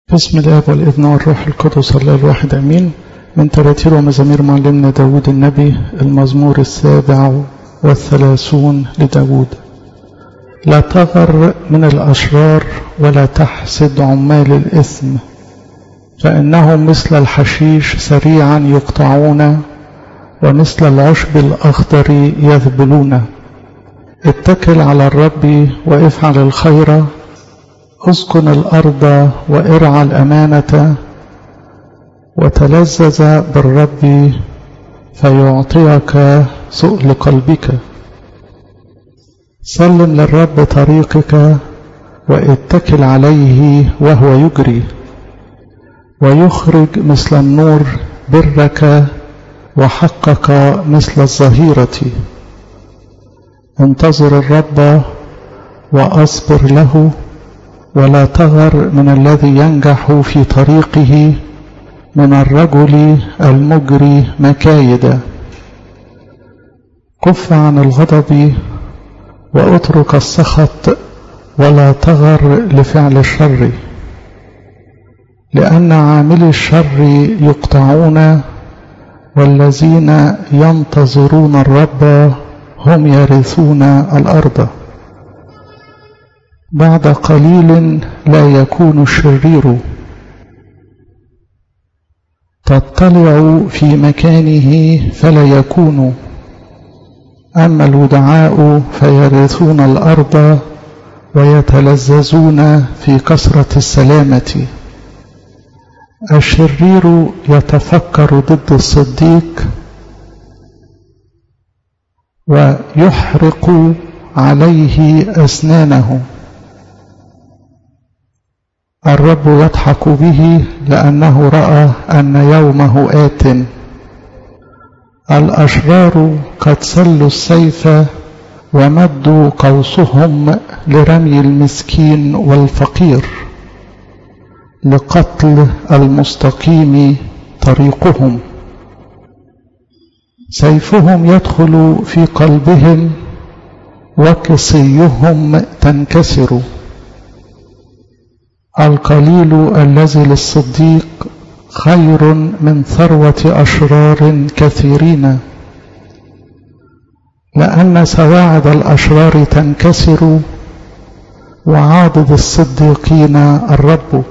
بسم الاب والابن والروح القدس الله الواحد امين من تراتير ومزامير معلمنا داود النبي المزمور السابع والثلاثون لداود لا تغر من الاشرار ولا تحسد عمال الاثم فانهم مثل الحشيش سريعا يقطعون ومثل العشب الاخضر يذبلون اتكل على الرب وافعل الخير اسكن الأرض وارعى الأمانة وتلذذ بالرب فيعطيك سؤل قلبك سلم للرب طريقك واتكل عليه وهو يجري ويخرج مثل النور برك وحقك مثل الظهيرة انتظر الرب وأصبر له ولا تغر من الذي ينجح في طريقه من الرجل المجري مكايد كف عن الغضب واترك السخط ولا تغر لفعل الشر لأن عاملي الشر يقطعون والذين ينتظرون الرب هم يرثون الأرض بعد قليل لا يكون الشرير تطلع في مكانه فلا يكون أما الودعاء فيرثون الأرض ويتلذذون في كثرة السلامة الشرير يتفكر ضد الصديق ويحرق عليه أسنانه الرب يضحك به لأنه رأى أن يومه آت الأشرار قد سلوا السيف ومدوا قوسهم لرمي المسكين والفقير لقتل المستقيم طريقهم سيفهم يدخل في قلبهم وكصيهم تنكسر القليل الذي للصديق خير من ثروة أشرار كثيرين لأن سواعد الأشرار تنكسر وعاضد الصديقين الرب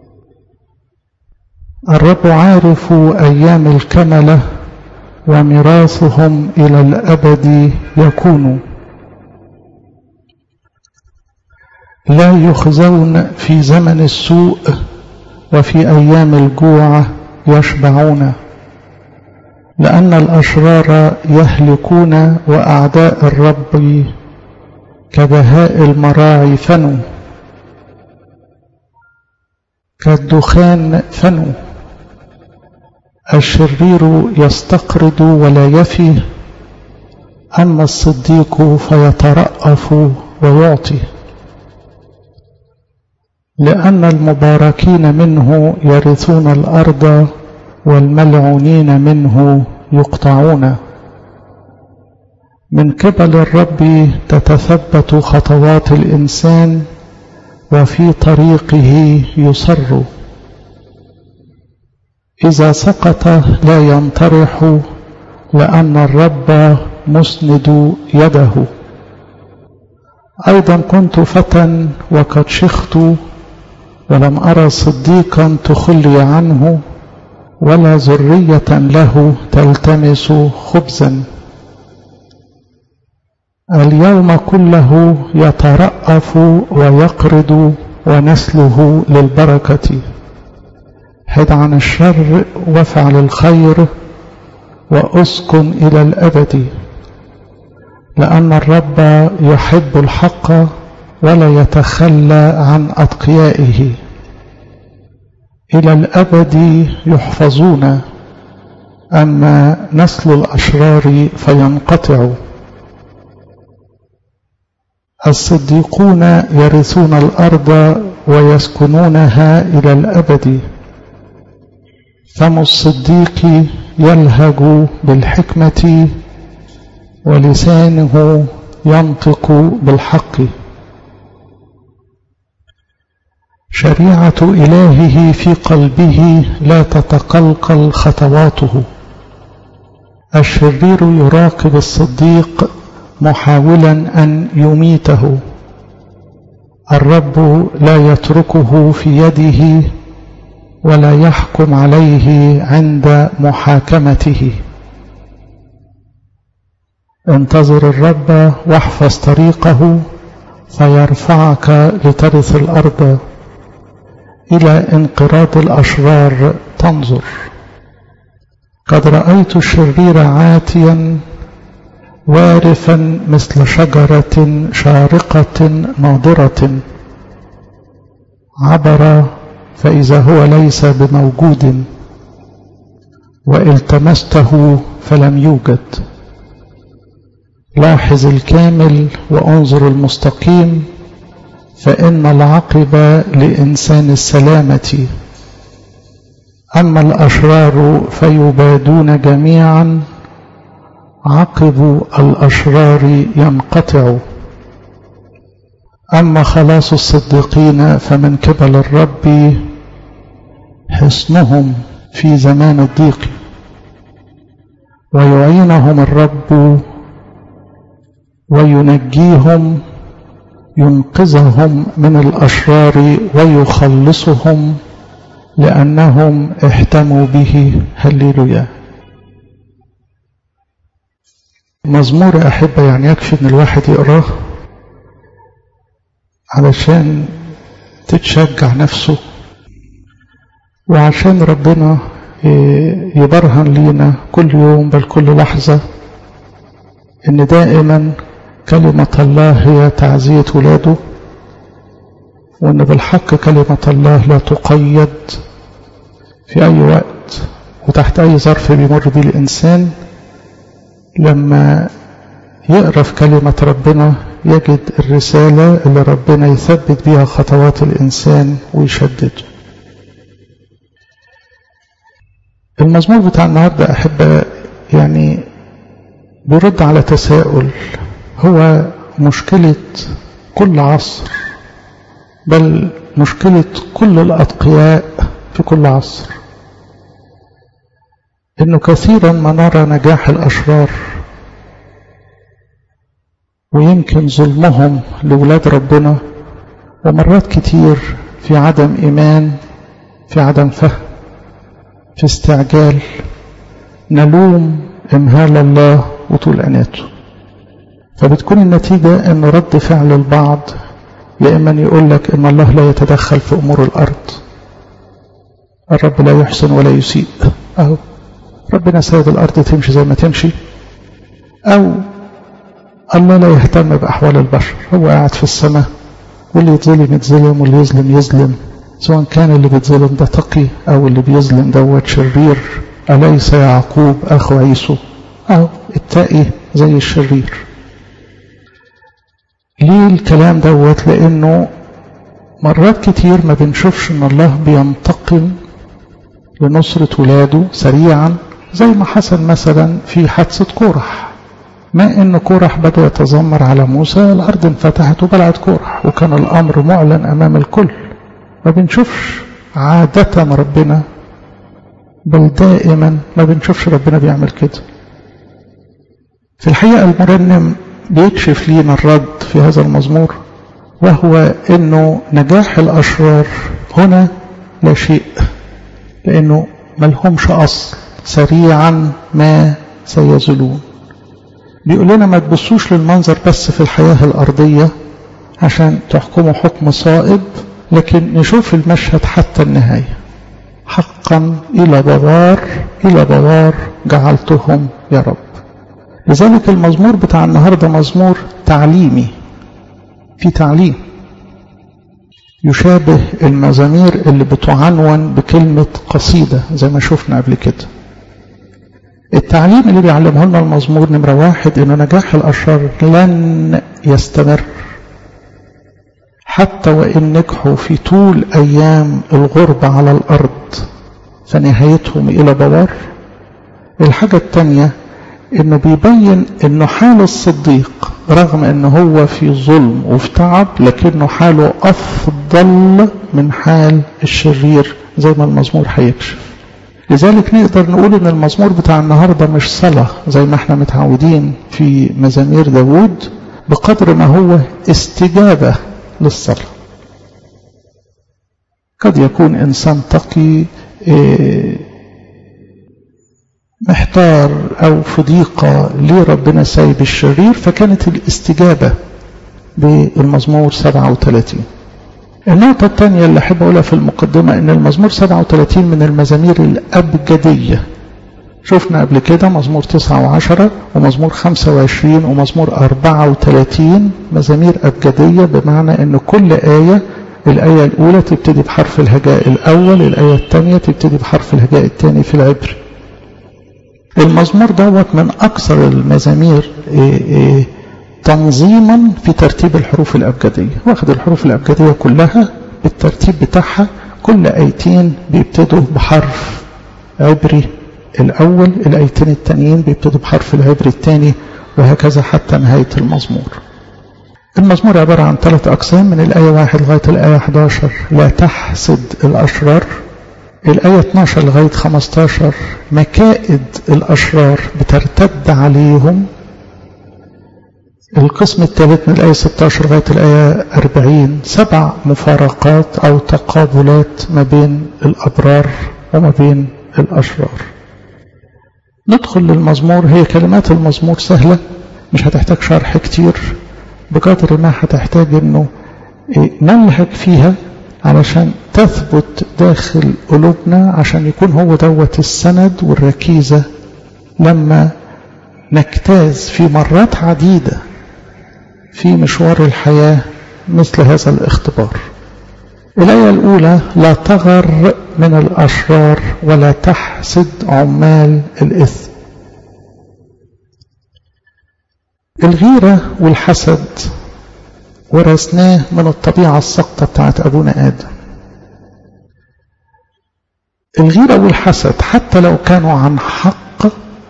الرب عارف أيام الكملة وميراثهم إلى الأبد يكون لا يخزون في زمن السوء وفي أيام الجوع يشبعون لأن الأشرار يهلكون وأعداء الرب كبهاء المراعي فنوا كالدخان فنوا الشرير يستقرض ولا يفي أما الصديق فيترأف ويعطي لأن المباركين منه يرثون الأرض والملعونين منه يقطعون من قبل الرب تتثبت خطوات الإنسان وفي طريقه يصر إذا سقط لا ينطرح لأن الرب مسند يده أيضا كنت فتى وقد شخت ولم أرى صديقا تخلي عنه ولا ذرية له تلتمس خبزا اليوم كله يترأف ويقرض ونسله للبركة حد عن الشر وافعل الخير واسكن إلى الأبد لأن الرب يحب الحق ولا يتخلى عن أتقيائه إلى الأبد يحفظون أما نسل الأشرار فينقطع الصديقون يرثون الأرض ويسكنونها إلى الأبد فم الصديق يلهج بالحكمة ولسانه ينطق بالحق شريعة إلهه في قلبه لا تتقلقل خطواته الشرير يراقب الصديق محاولا أن يميته الرب لا يتركه في يده ولا يحكم عليه عند محاكمته انتظر الرب واحفظ طريقه فيرفعك لترث الأرض إلى انقراض الأشرار تنظر قد رأيت الشرير عاتيا وارفا مثل شجرة شارقة ناضرة عبر فإذا هو ليس بموجود والتمسته فلم يوجد لاحظ الكامل وانظر المستقيم فإن العقب لإنسان السلامة أما الأشرار فيبادون جميعا عقب الأشرار ينقطع أما خلاص الصديقين فمن قبل الرب حصنهم في زمان الضيق ويعينهم الرب وينجيهم ينقذهم من الأشرار ويخلصهم لأنهم احتموا به هللويا مزمور أحبة يعني يكفي أن الواحد يقراه علشان تتشجع نفسه وعشان ربنا يبرهن لينا كل يوم بل كل لحظة ان دائما كلمة الله هي تعزية ولاده وان بالحق كلمة الله لا تقيد في اي وقت وتحت اي ظرف بيمر بيه الانسان لما يقرا في كلمة ربنا يجد الرسالة اللي ربنا يثبت بها خطوات الإنسان ويشدده المزمور بتاع النهاردة أحب يعني بيرد على تساؤل هو مشكلة كل عصر بل مشكلة كل الأتقياء في كل عصر إنه كثيرا ما نرى نجاح الأشرار ويمكن ظلمهم لولاد ربنا ومرات كتير في عدم إيمان في عدم فهم في استعجال نلوم إمهال الله وطول أناته فبتكون النتيجة أن رد فعل البعض يا إما يقول لك إن الله لا يتدخل في أمور الأرض الرب لا يحسن ولا يسيء أهو ربنا سيد الأرض تمشي زي ما تمشي أو الله لا يهتم بأحوال البشر هو قاعد في السماء واللي يتظلم يتظلم واللي يظلم يظلم سواء كان اللي بيتظلم ده تقي أو اللي بيظلم دوت شرير أليس يعقوب أخو عيسو أو التقي زي الشرير ليه الكلام دوت لأنه مرات كتير ما بنشوفش ان الله بينتقم لنصرة ولاده سريعا زي ما حصل مثلا في حادثة كورح ما ان كورح بدأ يتذمر على موسى الارض انفتحت وبلعت كورح وكان الامر معلن امام الكل ما بنشوفش عادة ربنا بل دائما ما بنشوفش ربنا بيعمل كده في الحقيقة المرنم بيكشف لينا الرد في هذا المزمور وهو انه نجاح الاشرار هنا لا شيء لانه ملهمش اصل سريعا ما سيزولون بيقول لنا ما تبصوش للمنظر بس في الحياة الأرضية عشان تحكموا حكم صائب لكن نشوف المشهد حتى النهاية حقا إلى بوار إلى بوار جعلتهم يا رب لذلك المزمور بتاع النهاردة مزمور تعليمي في تعليم يشابه المزامير اللي بتعنون بكلمة قصيدة زي ما شفنا قبل كده التعليم اللي بيعلمه لنا المزمور نمرة واحد انه نجاح الاشرار لن يستمر حتى وان نجحوا في طول ايام الغربة على الارض فنهايتهم الى بوار الحاجة التانية انه بيبين انه حال الصديق رغم ان هو في ظلم وفي تعب لكنه حاله افضل من حال الشرير زي ما المزمور هيكشف لذلك نقدر نقول ان المزمور بتاع النهاردة مش صلاة زي ما احنا متعودين في مزامير داود بقدر ما هو استجابة للصلاة قد يكون انسان تقي محتار او في ضيقة ليه ربنا سايب الشرير فكانت الاستجابة بالمزمور 37 النقطة الثانية اللي أحب أقولها في المقدمة إن المزمور 37 من المزامير الأبجدية شفنا قبل كده مزمور 9 و10 ومزمور 25 ومزمور 34 مزامير أبجدية بمعنى إن كل آية الآية الأولى تبتدي بحرف الهجاء الأول الآية الثانية تبتدي بحرف الهجاء الثاني في العبري المزمور دوت من أكثر المزامير إيه إيه تنظيما في ترتيب الحروف الأبجدية واخد الحروف الأبجدية كلها بالترتيب بتاعها كل آيتين بيبتدوا بحرف عبري الأول الآيتين التانيين بيبتدوا بحرف العبري الثاني وهكذا حتى نهاية المزمور المزمور عبارة عن ثلاث أقسام من الآية 1 لغاية الآية 11 لا تحسد الأشرار الآية 12 لغاية 15 مكائد الأشرار بترتد عليهم القسم الثالث من الآية 16 لغاية الآية 40 سبع مفارقات أو تقابلات ما بين الأبرار وما بين الأشرار ندخل للمزمور هي كلمات المزمور سهلة مش هتحتاج شرح كتير بقدر ما هتحتاج انه نلهج فيها علشان تثبت داخل قلوبنا عشان يكون هو دوت السند والركيزة لما نجتاز في مرات عديدة في مشوار الحياة مثل هذا الاختبار الآية الأولى لا تغر من الأشرار ولا تحسد عمال الإثم الغيرة والحسد ورثناه من الطبيعة السقطة بتاعت أبونا آدم الغيرة والحسد حتى لو كانوا عن حق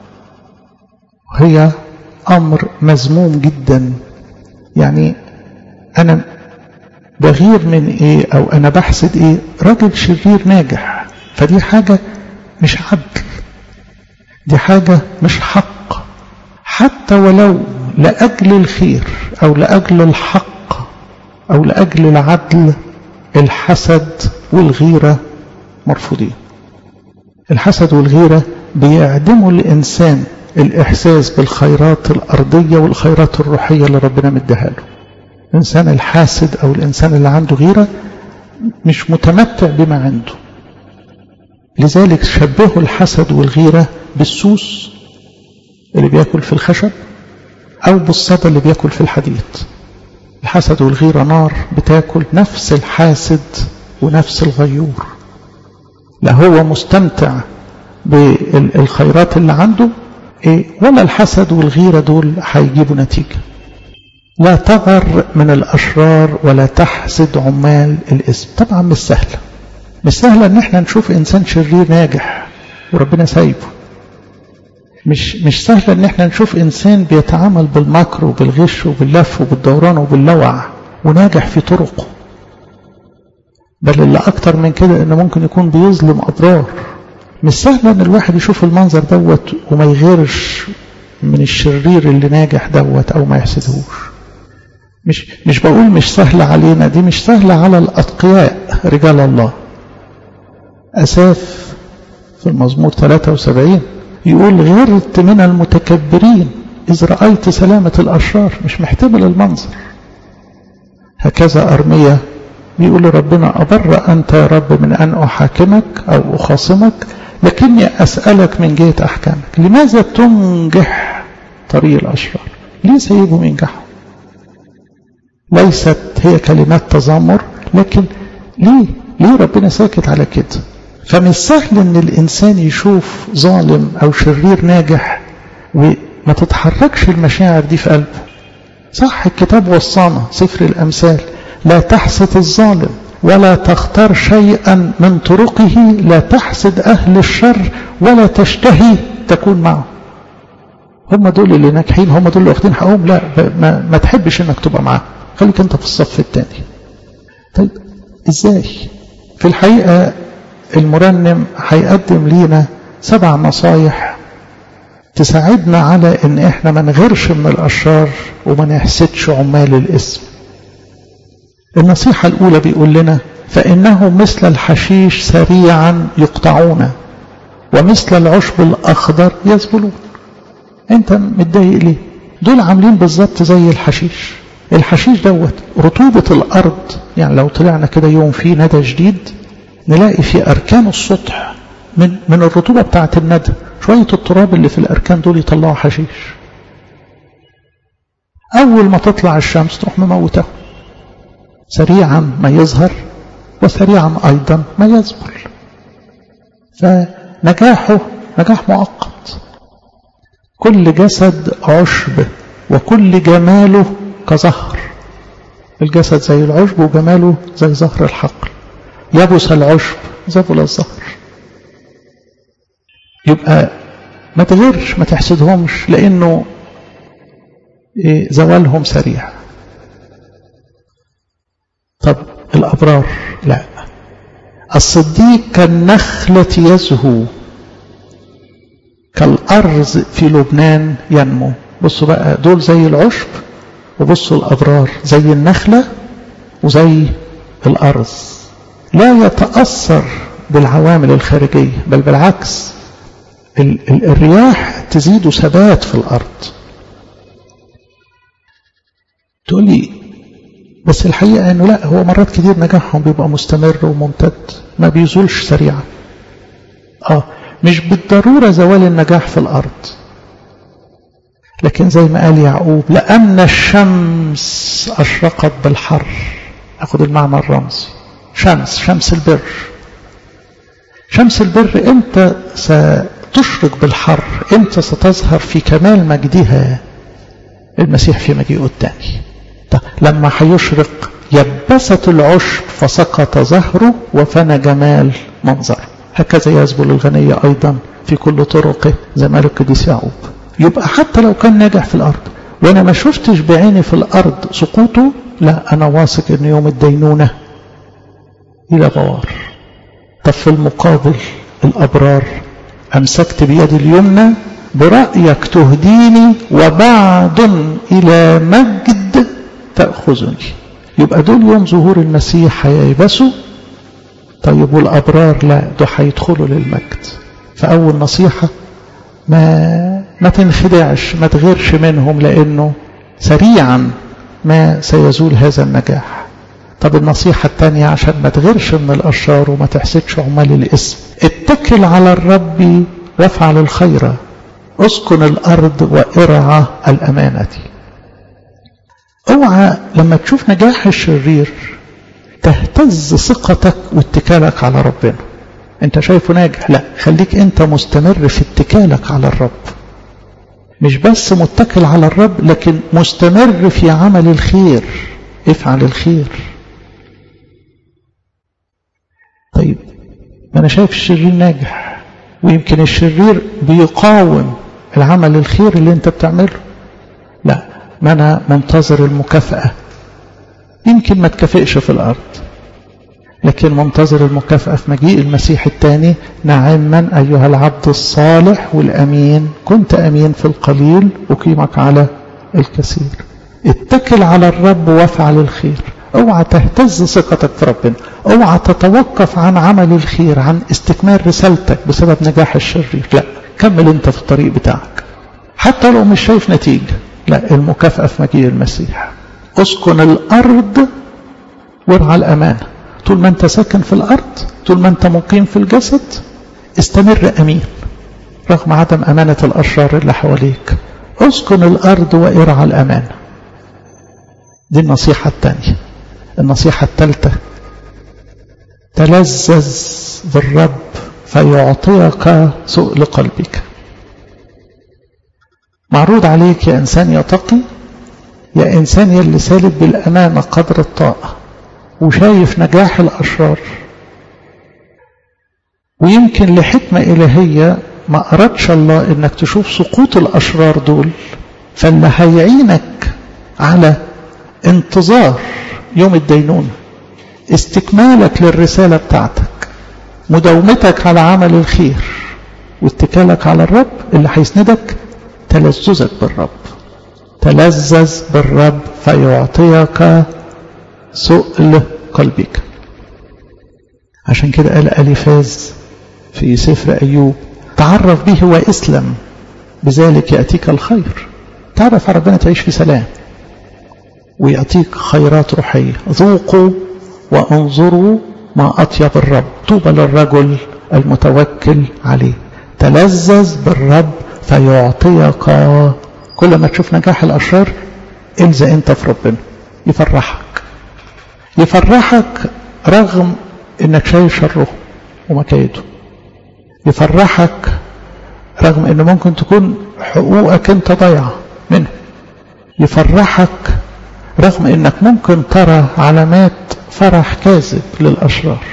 هي أمر مذموم جدا يعني أنا بغير من إيه أو أنا بحسد إيه راجل شرير ناجح فدي حاجة مش عدل دي حاجة مش حق حتى ولو لأجل الخير أو لأجل الحق أو لأجل العدل الحسد والغيرة مرفوضين الحسد والغيرة بيعدموا الإنسان الإحساس بالخيرات الأرضية والخيرات الروحية اللي ربنا مديها له الإنسان الحاسد أو الإنسان اللي عنده غيرة مش متمتع بما عنده لذلك شبهوا الحسد والغيرة بالسوس اللي بياكل في الخشب أو بالصدى اللي بياكل في الحديد الحسد والغيرة نار بتاكل نفس الحاسد ونفس الغيور لا هو مستمتع بالخيرات اللي عنده إيه ولا الحسد والغيرة دول هيجيبوا نتيجة لا تغر من الأشرار ولا تحسد عمال الاسم طبعا مش سهلة مش سهلة ان احنا نشوف انسان شرير ناجح وربنا سايبه مش مش سهلة ان احنا نشوف انسان بيتعامل بالمكر وبالغش وباللف وبالدوران وباللوع وناجح في طرقه بل اللي اكتر من كده انه ممكن يكون بيظلم ابرار مش سهل ان الواحد يشوف المنظر دوت وما يغيرش من الشرير اللي ناجح دوت او ما يحسدهوش مش مش بقول مش سهلة علينا دي مش سهلة على الأتقياء رجال الله أساف في المزمور 73 يقول غرت من المتكبرين إذ رأيت سلامة الأشرار مش محتمل المنظر هكذا أرمية بيقول ربنا أبر أنت يا رب من أن أحاكمك أو أخاصمك لكني أسألك من جهة أحكامك لماذا تنجح طريق الأشرار ليه سيبهم ينجحوا ليست هي كلمات تذمر لكن ليه ليه ربنا ساكت على كده فمش سهل ان الانسان يشوف ظالم او شرير ناجح وما تتحركش المشاعر دي في قلبه صح الكتاب وصانا سفر الامثال لا تحسد الظالم ولا تختار شيئا من طرقه لا تحسد اهل الشر ولا تشتهي تكون معه هم دول اللي ناجحين هم دول اللي واخدين حقهم لا ما, ما تحبش انك تبقى معاهم خليك انت في الصف الثاني طيب ازاي في الحقيقة المرنم هيقدم لينا سبع نصايح تساعدنا على ان احنا ما نغيرش من الاشرار وما نحسدش عمال الاسم النصيحة الاولى بيقول لنا فانه مثل الحشيش سريعا يقطعون ومثل العشب الاخضر يذبلون انت متضايق ليه دول عاملين بالظبط زي الحشيش الحشيش دوت رطوبة الارض يعني لو طلعنا كده يوم فيه ندى جديد نلاقي في اركان السطح من من الرطوبة بتاعة الندى شوية التراب اللي في الاركان دول يطلعوا حشيش اول ما تطلع الشمس تروح مموته سريعا ما يظهر وسريعا ايضا ما يزبل فنجاحه نجاح مؤقت كل جسد عشب وكل جماله كزهر الجسد زي العشب وجماله زي زهر الحقل يبس العشب زبل الزهر يبقى ما تغيرش ما تحسدهمش لانه زوالهم سريع طب الابرار لا الصديق كالنخلة يزهو كالأرز في لبنان ينمو بصوا بقى دول زي العشب وبصوا الأبرار زي النخلة وزي الأرز لا يتأثر بالعوامل الخارجية بل بالعكس ال ال الرياح تزيد ثبات في الأرض تقول لي بس الحقيقة أنه لا هو مرات كتير نجاحهم بيبقى مستمر وممتد ما بيزولش سريعا آه مش بالضرورة زوال النجاح في الأرض لكن زي ما قال يعقوب لأن الشمس أشرقت بالحر أخذ المعنى الرمزي شمس شمس البر شمس البر امتى ستشرق بالحر امتى ستظهر في كمال مجدها المسيح في مجيئه الثاني لما هيشرق يبست العشب فسقط زهره وفنى جمال منظره هكذا يزبل الغني أيضا في كل طرقه زي ما قال القديس يعقوب يبقى حتى لو كان ناجح في الأرض وأنا ما شفتش بعيني في الأرض سقوطه لا أنا واثق أن يوم الدينونة إلى بوار طب في المقابل الأبرار أمسكت بيدي اليمنى برأيك تهديني وبعد إلى مجد تأخذني يبقى دول يوم ظهور المسيح هييبسوا طيب والأبرار لا دول هيدخلوا للمجد فأول نصيحة ما ما تنخدعش ما تغيرش منهم لأنه سريعا ما سيزول هذا النجاح طب النصيحة الثانية عشان ما تغيرش من الأشرار وما تحسدش عمال الاسم اتكل على الرب وافعل الخير اسكن الأرض وارعى الأمانة اوعى لما تشوف نجاح الشرير تهتز ثقتك واتكالك على ربنا انت شايفه ناجح لا خليك انت مستمر في اتكالك على الرب مش بس متكل على الرب لكن مستمر في عمل الخير افعل الخير طيب ما انا شايف الشرير ناجح ويمكن الشرير بيقاوم العمل الخير اللي انت بتعمله لا ما انا منتظر المكافأة يمكن ما تكافئش في الارض لكن منتظر المكافأة في مجيء المسيح الثاني نعما أيها العبد الصالح والأمين كنت أمين في القليل أقيمك على الكثير اتكل على الرب وافعل الخير اوعى تهتز ثقتك في ربنا اوعى تتوقف عن عمل الخير عن استكمال رسالتك بسبب نجاح الشرير لا كمل انت في الطريق بتاعك حتى لو مش شايف نتيجة لا المكافأة في مجيء المسيح اسكن الأرض وارعى الأمانة طول ما انت ساكن في الأرض طول ما انت مقيم في الجسد استمر أمين رغم عدم أمانة الأشرار اللي حواليك اسكن الأرض وارعى الأمانة دي النصيحة الثانية النصيحة الثالثة تلذذ بالرب فيعطيك سؤل قلبك معروض عليك يا إنسان يا تقي يا إنسان يلي سالب بالأمانة قدر الطاقة وشايف نجاح الأشرار ويمكن لحكمة إلهية ما أردش الله إنك تشوف سقوط الأشرار دول فاللي هيعينك على انتظار يوم الدينونة استكمالك للرسالة بتاعتك مداومتك على عمل الخير واتكالك على الرب اللي هيسندك تلذذك بالرب تلذذ بالرب فيعطيك سؤل قلبك عشان كده قال أليفاز في سفر أيوب تعرف به واسلم بذلك يأتيك الخير تعرف على ربنا تعيش في سلام ويعطيك خيرات روحية ذوقوا وانظروا ما أطيب الرب طوبى للرجل المتوكل عليه تلذذ بالرب فيعطيك كل ما تشوف نجاح الأشرار الزق انت في ربنا يفرحك يفرحك رغم انك شايف شره ومكايده يفرحك رغم ان ممكن تكون حقوقك انت ضايعه منه يفرحك رغم انك ممكن ترى علامات فرح كاذب للاشرار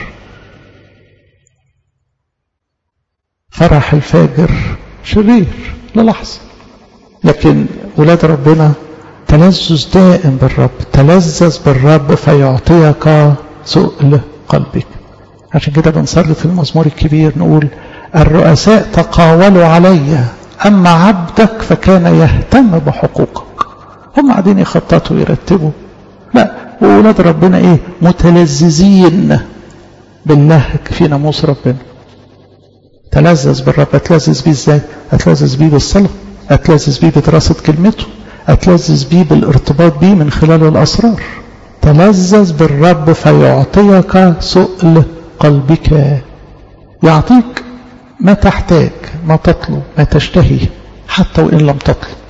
فرح الفاجر شرير للحظه لكن ولاد ربنا تلذذ دائم بالرب تلذذ بالرب فيعطيك سؤل قلبك عشان كده بنصلي في المزمور الكبير نقول الرؤساء تقاولوا علي أما عبدك فكان يهتم بحقوقك هم قاعدين يخططوا ويرتبوا لا وولاد ربنا ايه متلذذين باللهج في ناموس ربنا تلذذ بالرب اتلذذ بيه ازاي اتلذذ بيه بالصلاه اتلذذ بيه بدراسه كلمته اتلذذ بيه بالارتباط بيه من خلال الاسرار تلذذ بالرب فيعطيك سؤل قلبك يعطيك ما تحتاج ما تطلب ما تشتهي حتى وإن لم تطلب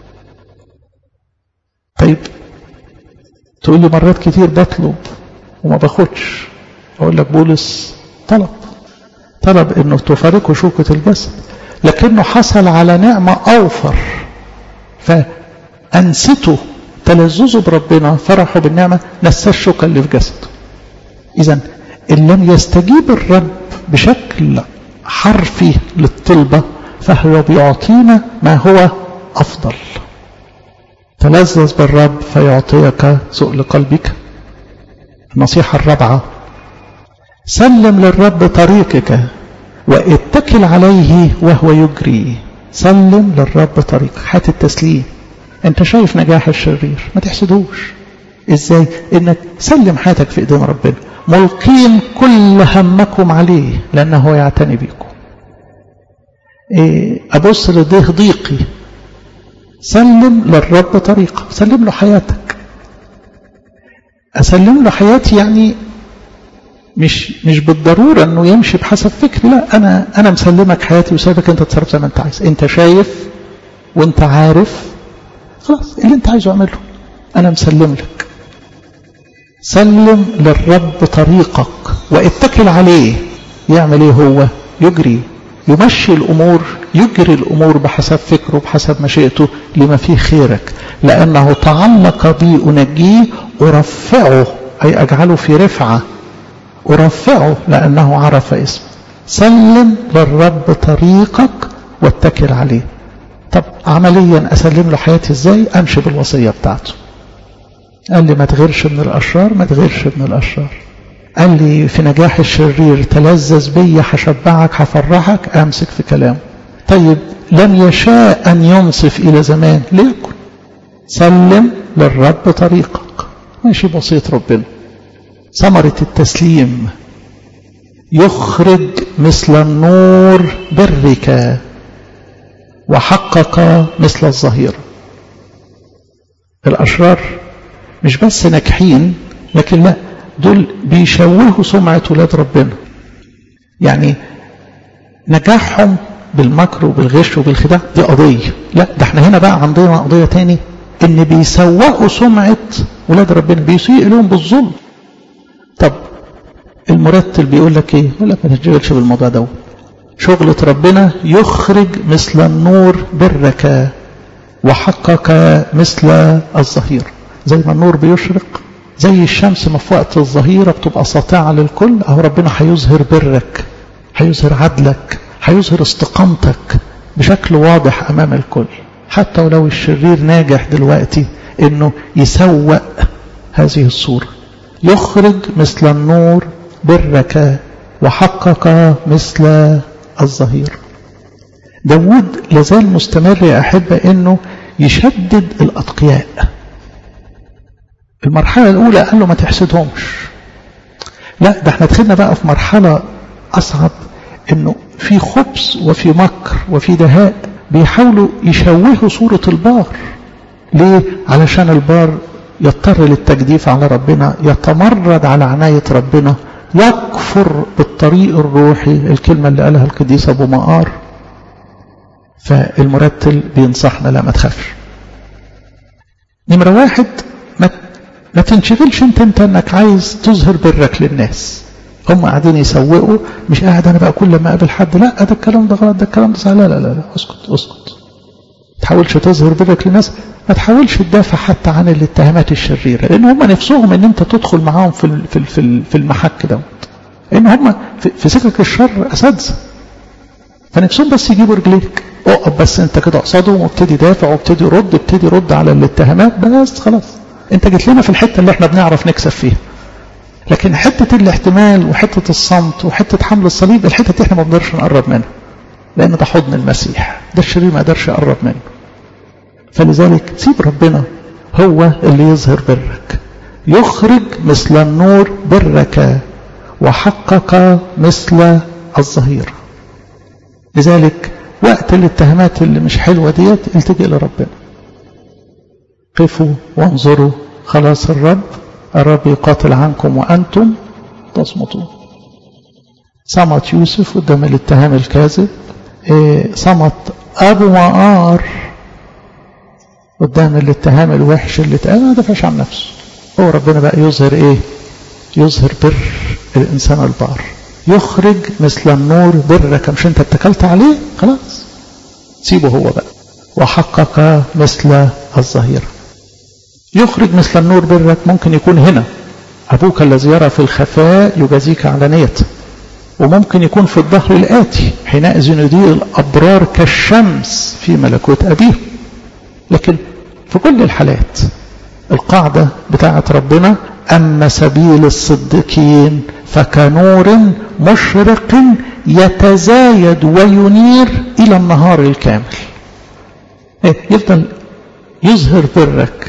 طيب تقول لي مرات كتير بطلب وما باخدش أقول لك بولس طلب طلب انه تفارقه شوكة الجسد لكنه حصل على نعمة أوفر فأنسته تلذذه بربنا فرحه بالنعمة نسى الشوكة اللي في جسده إذا إن لم يستجيب الرب بشكل حرفي للطلبة فهو بيعطينا ما هو أفضل تلذذ بالرب فيعطيك سؤل قلبك النصيحة الرابعة سلم للرب طريقك واتكل عليه وهو يجري سلم للرب طريقك حياة التسليم انت شايف نجاح الشرير ما تحسدوش ازاي انك سلم حياتك في ايدين ربنا ملقين كل همكم عليه لانه يعتني بكم إيه ابص لده ضيقي سلم للرب طريقه سلم له حياتك اسلم له حياتي يعني مش مش بالضروره انه يمشي بحسب فكري لا انا انا مسلمك حياتي وسايبك انت تتصرف زي ما انت عايز انت شايف وانت عارف خلاص اللي انت عايزه اعمله انا مسلم لك سلم للرب طريقك واتكل عليه يعمل ايه هو يجري يمشي الامور يجري الامور بحسب فكره بحسب مشيئته لما فيه خيرك لانه تعلق بي انجيه ارفعه اي اجعله في رفعه ارفعه لانه عرف اسمه سلم للرب طريقك واتكل عليه طب عمليا اسلم له حياتي ازاي امشي بالوصيه بتاعته قال لي ما تغيرش من الاشرار ما تغيرش من الاشرار قال لي في نجاح الشرير تلذذ بي هشبعك هفرحك امسك في كلامه طيب لم يشاء ان ينصف الى زمان ليكن سلم للرب طريقك ماشي بسيط ربنا ثمرة التسليم يخرج مثل النور برك وحقق مثل الظهيرة الأشرار مش بس ناجحين لكن لا دول بيشوهوا سمعة ولاد ربنا يعني نجاحهم بالمكر وبالغش وبالخداع دي قضية لا ده احنا هنا بقى عندنا قضية تاني ان بيسوقوا سمعة ولاد ربنا بيسيء لهم بالظلم طب المرتل بيقول لك ايه يقول لك ما تشغلش بالموضوع ده شغلة ربنا يخرج مثل النور برك وحقك مثل الظهير زي ما النور بيشرق زي الشمس ما في وقت الظهيرة بتبقى ساطعة للكل أهو ربنا هيظهر برك هيظهر عدلك هيظهر استقامتك بشكل واضح أمام الكل حتى ولو الشرير ناجح دلوقتي انه يسوق هذه الصورة يخرج مثل النور برك وحقق مثل الظهير داود لازال مستمر يا أحبة انه يشدد الأتقياء المرحلة الأولى قال له ما تحسدهمش لا ده احنا دخلنا بقى في مرحلة أصعب انه في خبث وفي مكر وفي دهاء بيحاولوا يشوهوا صورة البار ليه؟ علشان البار يضطر للتجديف على ربنا يتمرد على عناية ربنا يكفر بالطريق الروحي الكلمة اللي قالها القديس أبو مقار فالمرتل بينصحنا لا ما تخافش نمرة واحد ما, ما تنشغلش انت انت انك عايز تظهر برك للناس هم قاعدين يسوقوا مش قاعد انا بقى كل ما اقابل حد لا ده الكلام ده غلط ده الكلام ده صح لا لا لا, لا. اسكت اسكت ما تحاولش تظهر برك للناس ما تحاولش تدافع حتى عن الاتهامات الشريره لان هم نفسهم ان انت تدخل معاهم في في في في المحك دوت لان هم في سكك الشر اساتذه فنفسهم بس يجيبوا رجليك اقف بس انت كده قصادهم وابتدي دافع وابتدي رد ابتدي رد على الاتهامات بس خلاص انت جيت لنا في الحته اللي احنا بنعرف نكسب فيها لكن حتة الاحتمال وحتة الصمت وحتة حمل الصليب الحتة دي احنا ما بنقدرش نقرب منها لأن ده حضن المسيح ده الشرير ما قدرش يقرب منه فلذلك سيب ربنا هو اللي يظهر برك يخرج مثل النور برك وحقق مثل الظهير لذلك وقت الاتهامات اللي مش حلوة ديت التجئ لربنا قفوا وانظروا خلاص الرب الرب يقاتل عنكم وأنتم تصمتون صمت يوسف قدام الاتهام الكاذب إيه صمت أبو مقار قدام الاتهام الوحش اللي اتقال ما دافعش عن نفسه هو ربنا بقى يظهر ايه يظهر بر الإنسان البار يخرج مثل النور برك مش انت اتكلت عليه خلاص سيبه هو بقى وحقق مثل الظهيره يخرج مثل النور برك ممكن يكون هنا أبوك الذي يرى في الخفاء يجازيك علانية وممكن يكون في الظهر الآتي حينئذ يضيء الأبرار كالشمس في ملكوت أبيه لكن في كل الحالات القاعدة بتاعت ربنا أما سبيل الصديقين فكنور مشرق يتزايد وينير إلى النهار الكامل يفضل يظهر برك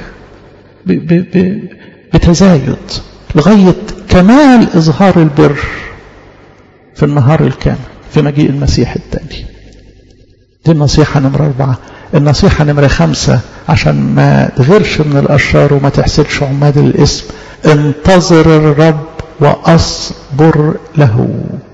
بتزايد لغاية كمال إظهار البر في النهار الكامل في مجيء المسيح الثاني دي النصيحة نمرة أربعة النصيحة نمرة خمسة عشان ما تغيرش من الأشرار وما تحسدش عماد الاسم انتظر الرب وأصبر له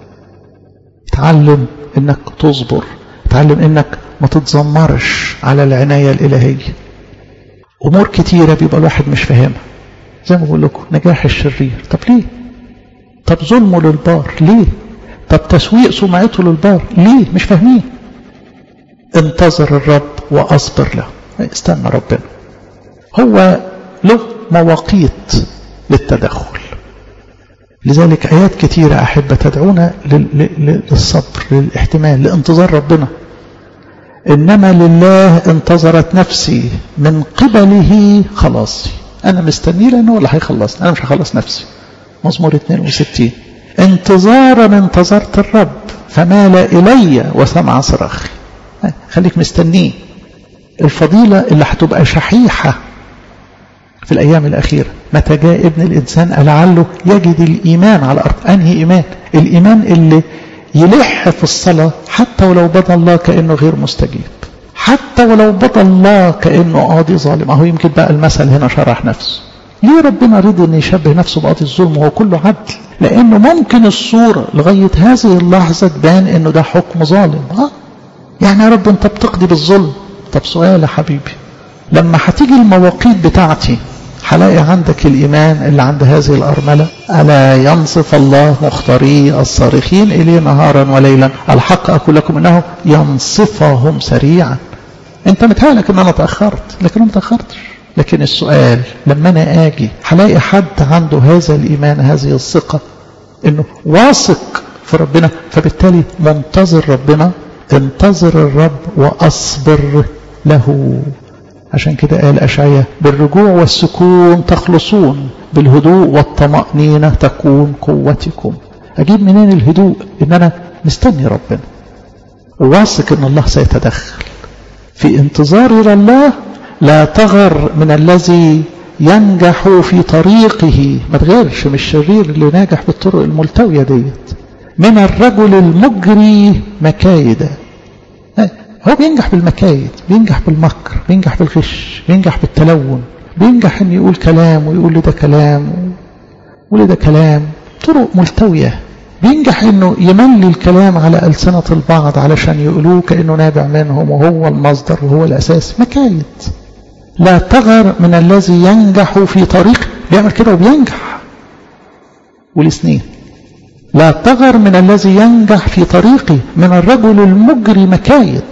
تعلم انك تصبر تعلم انك ما تتذمرش على العناية الإلهية أمور كتيرة بيبقى الواحد مش فاهمها زي ما بقول لكم نجاح الشرير طب ليه طب ظلمه للبار ليه طب تسويق سمعته للبار ليه مش فاهمين انتظر الرب وأصبر له استنى ربنا هو له مواقيت للتدخل لذلك آيات كثيرة أحبة تدعونا للصبر للاحتمال لانتظار ربنا إنما لله انتظرت نفسي من قبله خلاصي أنا مستني لأنه اللي هيخلصني أنا مش هخلص نفسي مزمور 62 انتظارا انتظرت الرب فمال إلي وسمع صراخي خليك مستنيه الفضيلة اللي هتبقى شحيحة في الأيام الأخيرة متى جاء ابن الإنسان لعله يجد الإيمان على الأرض أنهي إيمان الإيمان اللي يلح في الصلاة حتى ولو بدا الله كأنه غير مستجيب حتى ولو بدا الله كأنه قاضي ظالم أهو يمكن بقى المثل هنا شرح نفسه ليه ربنا رضي أن يشبه نفسه بقاضي الظلم وهو كله عدل لأنه ممكن الصورة لغاية هذه اللحظة تبان أنه ده حكم ظالم آه يعني يا رب أنت بتقضي بالظلم طب سؤال يا حبيبي لما هتيجي المواقيت بتاعتي هلاقي عندك الإيمان اللي عند هذه الأرملة ألا ينصف الله مختاري الصارخين إليه نهارا وليلا الحق أقول لكم إنه ينصفهم سريعا أنت متهالك إن أنا تأخرت لكن أنا ما تأخرتش لكن السؤال لما أنا آجي هلاقي حد عنده هذا الإيمان هذه الثقة إنه واثق في ربنا فبالتالي منتظر ربنا انتظر الرب وأصبر له عشان كده قال أشعية بالرجوع والسكون تخلصون بالهدوء والطمأنينة تكون قوتكم أجيب منين الهدوء إن أنا مستني ربنا واثق إن الله سيتدخل في انتظاري لله لا تغر من الذي ينجح في طريقه ما تغيرش من الشرير اللي ناجح بالطرق الملتوية ديت من الرجل المجري مكايدا هو بينجح بالمكايد بينجح بالمكر بينجح بالغش بينجح بالتلون بينجح ان يقول كلام ويقول لي ده كلام ولي ده كلام طرق ملتوية بينجح انه يملي الكلام على ألسنة البعض علشان يقولوه كأنه نابع منهم وهو المصدر وهو الأساس مكايد لا تغر من الذي ينجح في طريق بيعمل كده وبينجح والاثنين لا تغر من الذي ينجح في طريقه من الرجل المجري مكايد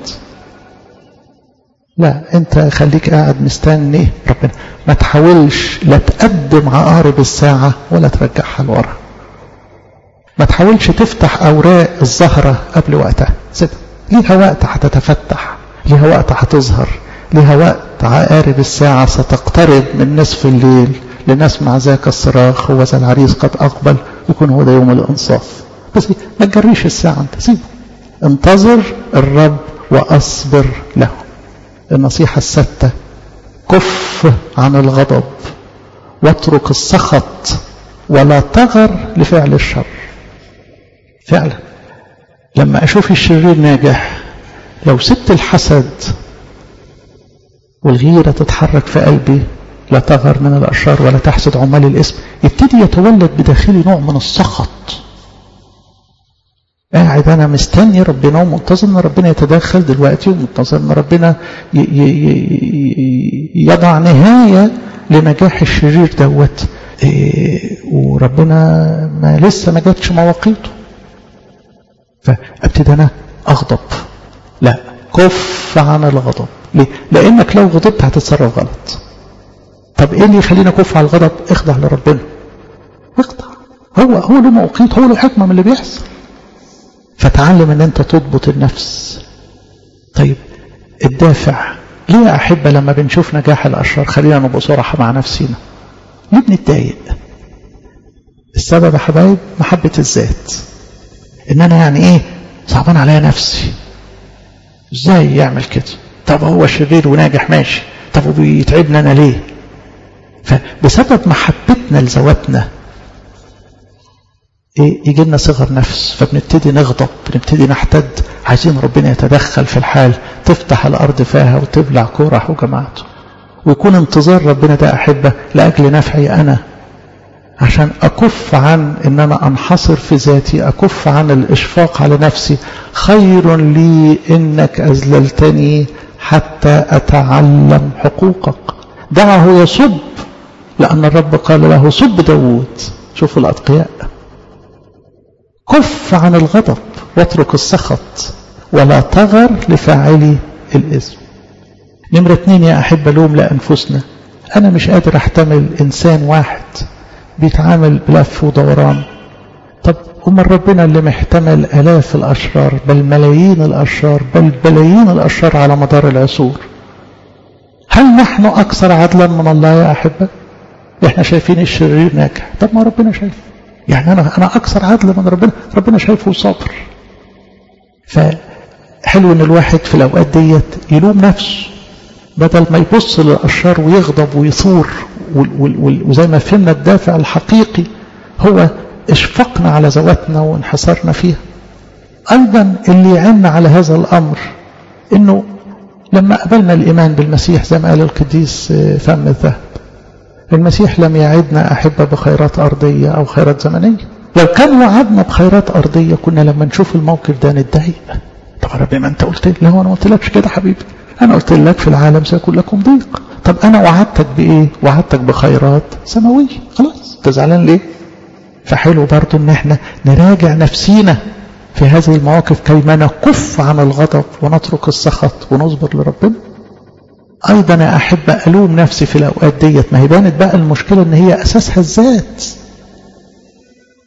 لا انت خليك قاعد مستني ربنا ما تحاولش لا تقدم عقارب الساعة ولا ترجعها لورا ما تحاولش تفتح أوراق الزهرة قبل وقتها سيبها ليها وقت هتتفتح ليها وقت هتظهر ليها وقت عقارب الساعة ستقترب من نصف الليل لنسمع ذاك الصراخ هو ذا العريس قد أقبل يكون هو ده يوم الإنصاف بس ما تجريش الساعة أنت سيبه انتظر الرب وأصبر له النصيحة الستة كف عن الغضب واترك السخط ولا تغر لفعل الشر فعلا لما أشوف الشرير ناجح لو سبت الحسد والغيرة تتحرك في قلبي لا تغر من الأشرار ولا تحسد عمال الاسم يبتدي يتولد بداخلي نوع من السخط قاعد أنا مستني ربنا ومنتظر أن ربنا يتدخل دلوقتي ومنتظر أن ربنا يضع نهاية لنجاح الشرير دوت وربنا ما لسه ما جاتش مواقيته فابتدي أنا أغضب لا كف عن الغضب ليه؟ لأنك لو غضبت هتتصرف غلط طب ايه اللي يخلينا كف على الغضب اخضع لربنا اخضع هو هو له موقيت هو له حكمه من اللي بيحصل فتعلم ان انت تضبط النفس طيب الدافع ليه يا احبه لما بنشوف نجاح الاشرار خلينا نبقى صراحه مع نفسينا ليه بنتضايق السبب يا حبايب محبه الذات ان انا يعني ايه صعبان عليا نفسي ازاي يعمل كده طب هو شرير وناجح ماشي طب وبيتعبنا انا ليه فبسبب محبتنا لذواتنا إيه يجي لنا صغر نفس فبنبتدي نغضب بنبتدي نحتد عايزين ربنا يتدخل في الحال تفتح الأرض فيها وتبلع كورح وجماعته ويكون انتظار ربنا ده أحبة لأجل نفعي أنا عشان أكف عن أن أنا أنحصر في ذاتي أكف عن الإشفاق على نفسي خير لي إنك أذللتني حتى أتعلم حقوقك دعه يصب لأن الرب قال له صب داود شوفوا الأتقياء كف عن الغضب واترك السخط ولا تغر لفاعلي الإثم نمرة اتنين يا أحب لوم لأنفسنا أنا مش قادر أحتمل إنسان واحد بيتعامل بلف ودوران طب أمال ربنا اللي محتمل آلاف الأشرار بل ملايين الأشرار بل بلايين الأشرار على مدار العصور هل نحن أكثر عدلا من الله يا أحبة إحنا شايفين الشرير ناجح طب ما ربنا شايف يعني أنا أنا أكثر عدل من ربنا ربنا شايفه وصابر فحلو إن الواحد في الأوقات ديت يلوم نفسه بدل ما يبص للأشرار ويغضب ويثور وزي ما فهمنا الدافع الحقيقي هو اشفقنا على ذواتنا وانحصرنا فيها أيضا اللي يعن على هذا الأمر إنه لما قبلنا الإيمان بالمسيح زي ما قال القديس فم الذهب المسيح لم يعدنا أحبة بخيرات أرضية أو خيرات زمنية لو كان وعدنا بخيرات أرضية كنا لما نشوف الموقف ده نتضايق طب يا ربي ما أنت قلت لي لا أنا ما قلتلكش كده حبيبي أنا قلت لك في العالم سيكون لكم ضيق طب أنا وعدتك بإيه وعدتك بخيرات سماوية خلاص أنت زعلان ليه فحلو برضو ان احنا نراجع نفسينا في هذه المواقف كيما نكف عن الغضب ونترك السخط ونصبر لربنا ايضا يا احب الوم نفسي في الاوقات ديت ما هي بانت بقى المشكله ان هي اساسها الذات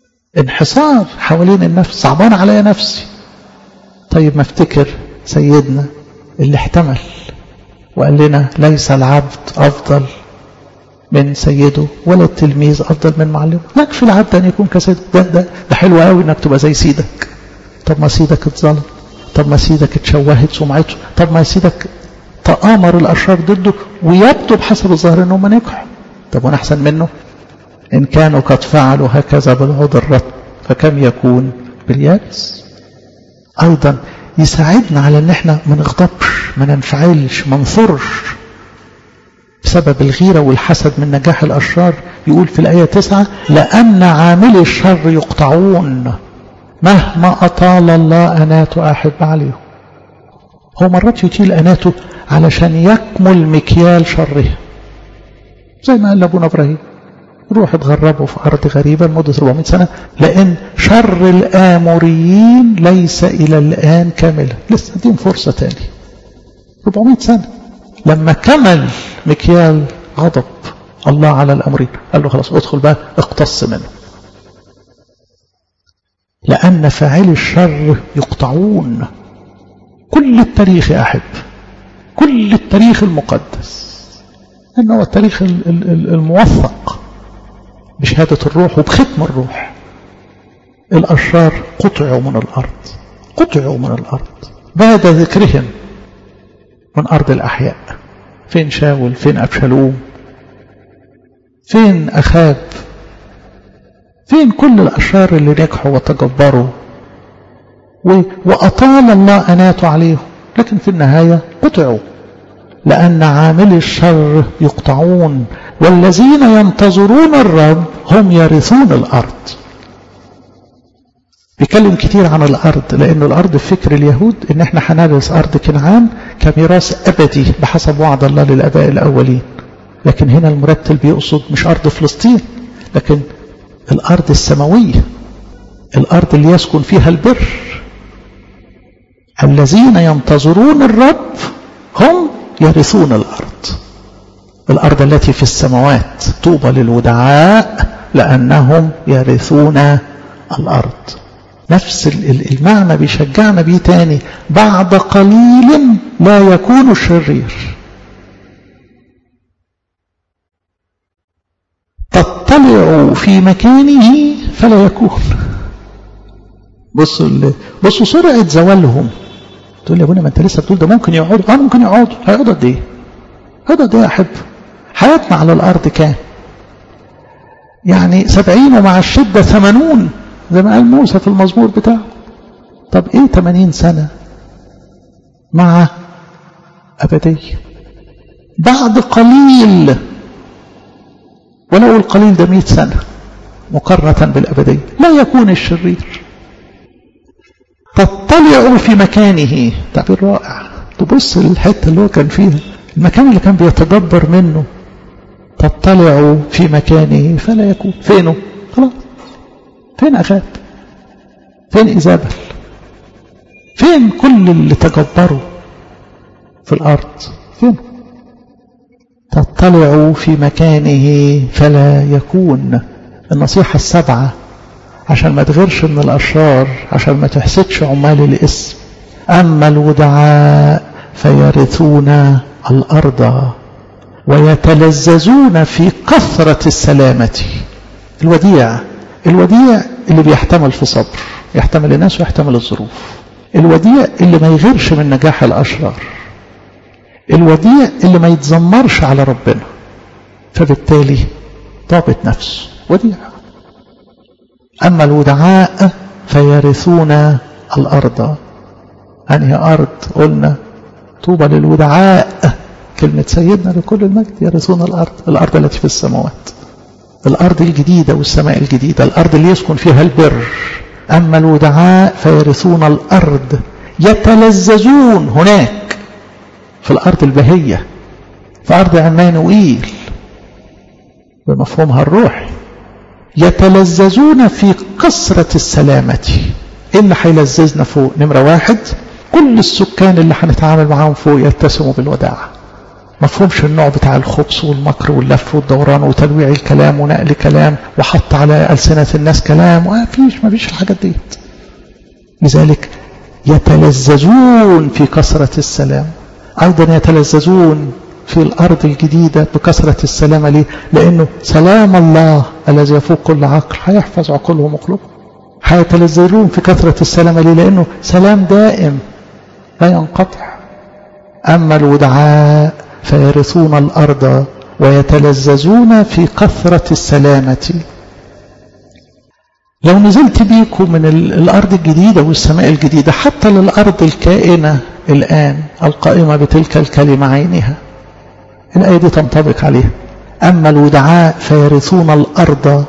انحصار حوالين النفس صعبان عليا نفسي طيب ما افتكر سيدنا اللي احتمل وقال لنا ليس العبد أفضل من سيده ولا التلميذ أفضل من معلمه يكفي العبد أن يكون كسيده ده, ده, ده حلو قوي أنك تبقى زي سيدك طب ما سيدك اتظلم طب ما سيدك اتشوهت سمعته طب ما سيدك تآمر الأشرار ضده ويبدو بحسب الظاهر أنهم نجحوا طب وأنا أحسن منه إن كانوا قد فعلوا هكذا بالعود الرب فكم يكون باليأس أيضا يساعدنا على أن احنا ما نغضبش ما ننفعلش ما نثرش بسبب الغيرة والحسد من نجاح الأشرار يقول في الآية تسعة لأن عاملي الشر يقطعون مهما أطال الله أناته أحب عليهم هو مرات يطيل أناته علشان يكمل مكيال شره زي ما قال لأبونا إبراهيم روح اتغربوا في أرض غريبة لمدة 400 سنة لأن شر الآموريين ليس إلى الآن كاملا لسه دين فرصة تاني 400 سنة لما كمل مكيال غضب الله على الأمرين قال له خلاص ادخل بقى اقتص منه لأن فاعل الشر يقطعون كل التاريخ يا أحب كل التاريخ المقدس أنه هو التاريخ الموثق بشهادة الروح وبختم الروح الأشرار قطعوا من الأرض قطعوا من الأرض بعد ذكرهم من أرض الأحياء فين شاول فين أبشالوم فين أخاب فين كل الأشرار اللي نجحوا وتجبروا وأطال الله أناته عليهم لكن في النهاية قطعوا لأن عاملي الشر يقطعون والذين ينتظرون الرب هم يرثون الأرض بيتكلم كتير عن الأرض لأن الأرض في فكر اليهود إن إحنا هنرث أرض كنعان كميراث أبدي بحسب وعد الله للآباء الأولين لكن هنا المرتل بيقصد مش أرض فلسطين لكن الأرض السماوية الأرض اللي يسكن فيها البر الذين ينتظرون الرب هم يرثون الأرض الأرض التي في السماوات طوبى للودعاء لأنهم يرثون الأرض نفس المعنى بيشجعنا بيه تاني بعد قليل لا يكون الشرير تطلع في مكانه فلا يكون بصوا بصوا سرعة زوالهم تقول لي يا ابونا ما انت لسه بتقول ده ممكن يقعدوا اه ممكن يقعدوا هيقعدوا قد ايه؟ هيقعدوا قد ايه يا احب؟ حياتنا على الارض كام؟ يعني سبعين ومع الشدة ثمانون زي ما قال موسى في المزمور بتاعه طب ايه ثمانين سنة مع أبدية بعد قليل ولو القليل ده مئة سنة مقارنة بالأبدية لا يكون الشرير تطلع في مكانه تعبير رائع تبص للحتة اللي هو كان فيها المكان اللي كان بيتدبر منه تطلع في مكانه فلا يكون فينه خلاص فين أخاب فين إيزابل فين كل اللي تجبروا في الأرض فين تطلع في مكانه فلا يكون النصيحة السبعة عشان ما تغيرش من الأشرار عشان ما تحسدش عمال الاسم أما الودعاء فيرثون الأرض ويتلذذون في كثرة السلامة الوديع الوديع اللي بيحتمل في صبر يحتمل الناس ويحتمل الظروف الوديع اللي ما يغيرش من نجاح الأشرار الوديع اللي ما يتذمرش على ربنا فبالتالي ضابط نفسه وديع أما الودعاء فيرثون الأرض أنهي أرض قلنا طوبى للودعاء كلمة سيدنا لكل المجد يرثون الأرض الأرض التي في السماوات الأرض الجديدة والسماء الجديدة الأرض اللي يسكن فيها البر أما الودعاء فيرثون الأرض يتلذذون هناك في الأرض البهية في أرض عمانوئيل بمفهومها الروحي يتلذذون في كثرة السلامة إيه اللي هيلذذنا فوق نمرة واحد كل السكان اللي هنتعامل معاهم فوق يتسموا بالوداعة مفهومش النوع بتاع الخبص والمكر واللف والدوران وتنويع الكلام ونقل كلام وحط على ألسنة الناس كلام ما فيش ما فيش الحاجات دي لذلك يتلذذون في كثرة السلام أيضا يتلذذون في الأرض الجديدة بكثرة السلام ليه؟ لأنه سلام الله الذي يفوق كل عقل هيحفظ عقولهم وقلوبهم هيتلذذون في كثرة السلام ليه؟ لأنه سلام دائم لا ينقطع أما الودعاء فيرثون الأرض ويتلذذون في كثرة السلامة لو نزلت بيكم من الأرض الجديدة والسماء الجديدة حتى للأرض الكائنة الآن القائمة بتلك الكلمة عينها الآية دي تنطبق عليها أما الودعاء فيرثون الأرض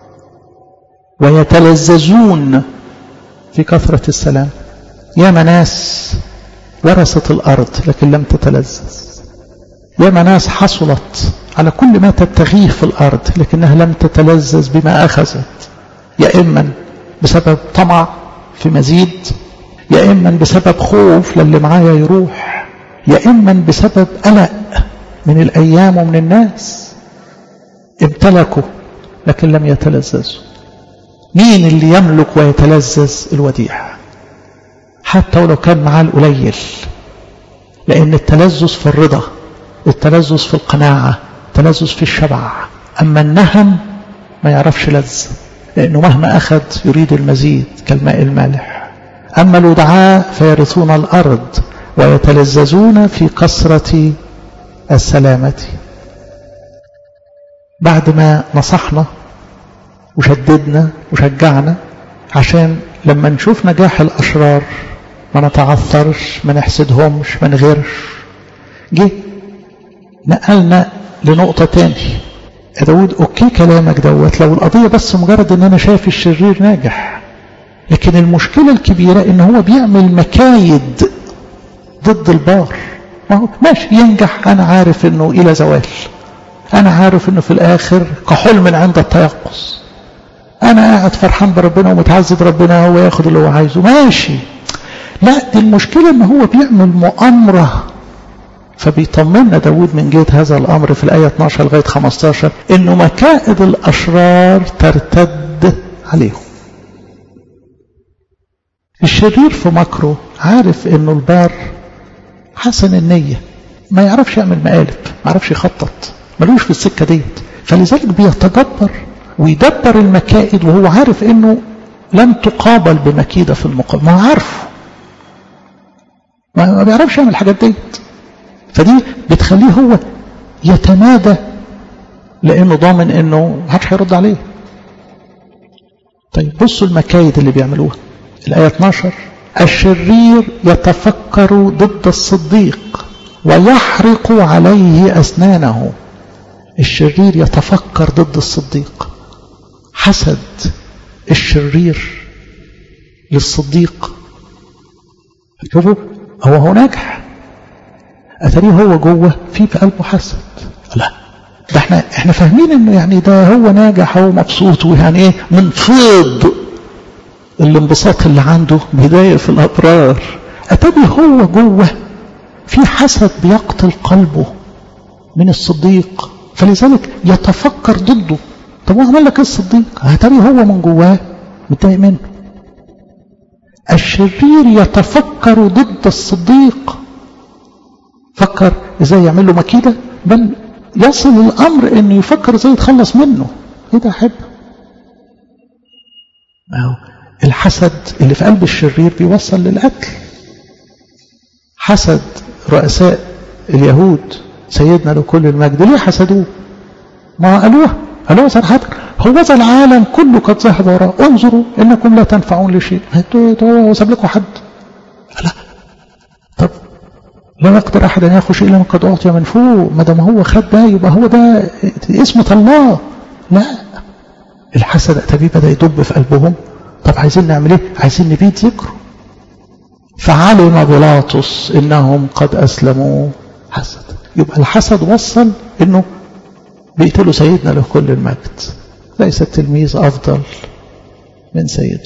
ويتلذذون في كثرة السلام يا ناس ورثت الأرض لكن لم تتلذذ يا ناس حصلت على كل ما تبتغيه في الأرض لكنها لم تتلذذ بما أخذت يا إما بسبب طمع في مزيد يا إما بسبب خوف للي معايا يروح يا إما بسبب قلق من الأيام ومن الناس امتلكوا لكن لم يتلذذوا مين اللي يملك ويتلذذ الوديع حتى ولو كان معاه القليل لأن التلذذ في الرضا التلذذ في القناعة التلذذ في الشبع أما النهم ما يعرفش لذة لأنه مهما أخذ يريد المزيد كالماء المالح أما الودعاء فيرثون الأرض ويتلذذون في كثرة السلامة بعد ما نصحنا وشددنا وشجعنا عشان لما نشوف نجاح الأشرار ما نتعثرش ما نحسدهمش ما نغيرش جه نقلنا لنقطة تاني يا داود اوكي كلامك دوت لو القضية بس مجرد ان انا شايف الشرير ناجح لكن المشكلة الكبيرة ان هو بيعمل مكايد ضد البار ما هو ماشي ينجح انا عارف انه الى زوال انا عارف انه في الاخر كحلم عند التيقظ انا قاعد فرحان بربنا ومتعذب ربنا هو ياخد اللي هو عايزه ماشي لا دي المشكلة ان هو بيعمل مؤامرة فبيطمنا داود من جهة هذا الأمر في الآية 12 لغاية 15 إنه مكائد الأشرار ترتد عليهم الشرير في مكره عارف إنه البار حسن النية ما يعرفش يعمل مقالب ما يعرفش يخطط ملوش في السكة ديت فلذلك بيتجبر ويدبر المكائد وهو عارف إنه لن تقابل بمكيدة في المقابل ما هو عارفه ما بيعرفش يعمل الحاجات ديت فدي بتخليه هو يتمادى لانه ضامن انه محدش هيرد عليه طيب بصوا المكايد اللي بيعملوها الايه 12 الشرير يتفكر ضد الصديق ويحرق عليه اسنانه الشرير يتفكر ضد الصديق حسد الشرير للصديق شوفوا هو هو ناجح اتاريه هو جوه في في قلبه حسد لا ده احنا احنا فاهمين انه يعني ده هو ناجح هو مبسوط ويعني ايه من فيض الانبساط اللي عنده بداية في الابرار اتاري هو جوه في حسد بيقتل قلبه من الصديق فلذلك يتفكر ضده طب هو عمل لك ايه الصديق اتاري هو من جواه متضايق منه الشرير يتفكر ضد الصديق فكر ازاي يعمل له مكيده بل يصل الامر انه يفكر ازاي يتخلص منه ايه ده احب الحسد اللي في قلب الشرير بيوصل للقتل حسد رؤساء اليهود سيدنا لكل المجد ليه حسدوه ما قالوها قالوها صراحة هو ذا العالم كله قد ذهب وراء انظروا انكم لا تنفعون لشيء هو ساب لكم حد لا طب لا يقدر احد ان ياخذ شيء الا من قد اعطي من فوق ما دام هو خد ده يبقى هو ده اسمة الله لا الحسد اتبيه بدا يدب في قلبهم طب عايزين نعمل ايه عايزين نبيد ذكره فعلم بيلاطس انهم قد اسلموا حسد يبقى الحسد وصل انه بيقتلوا سيدنا له كل المجد ليس التلميذ افضل من سيده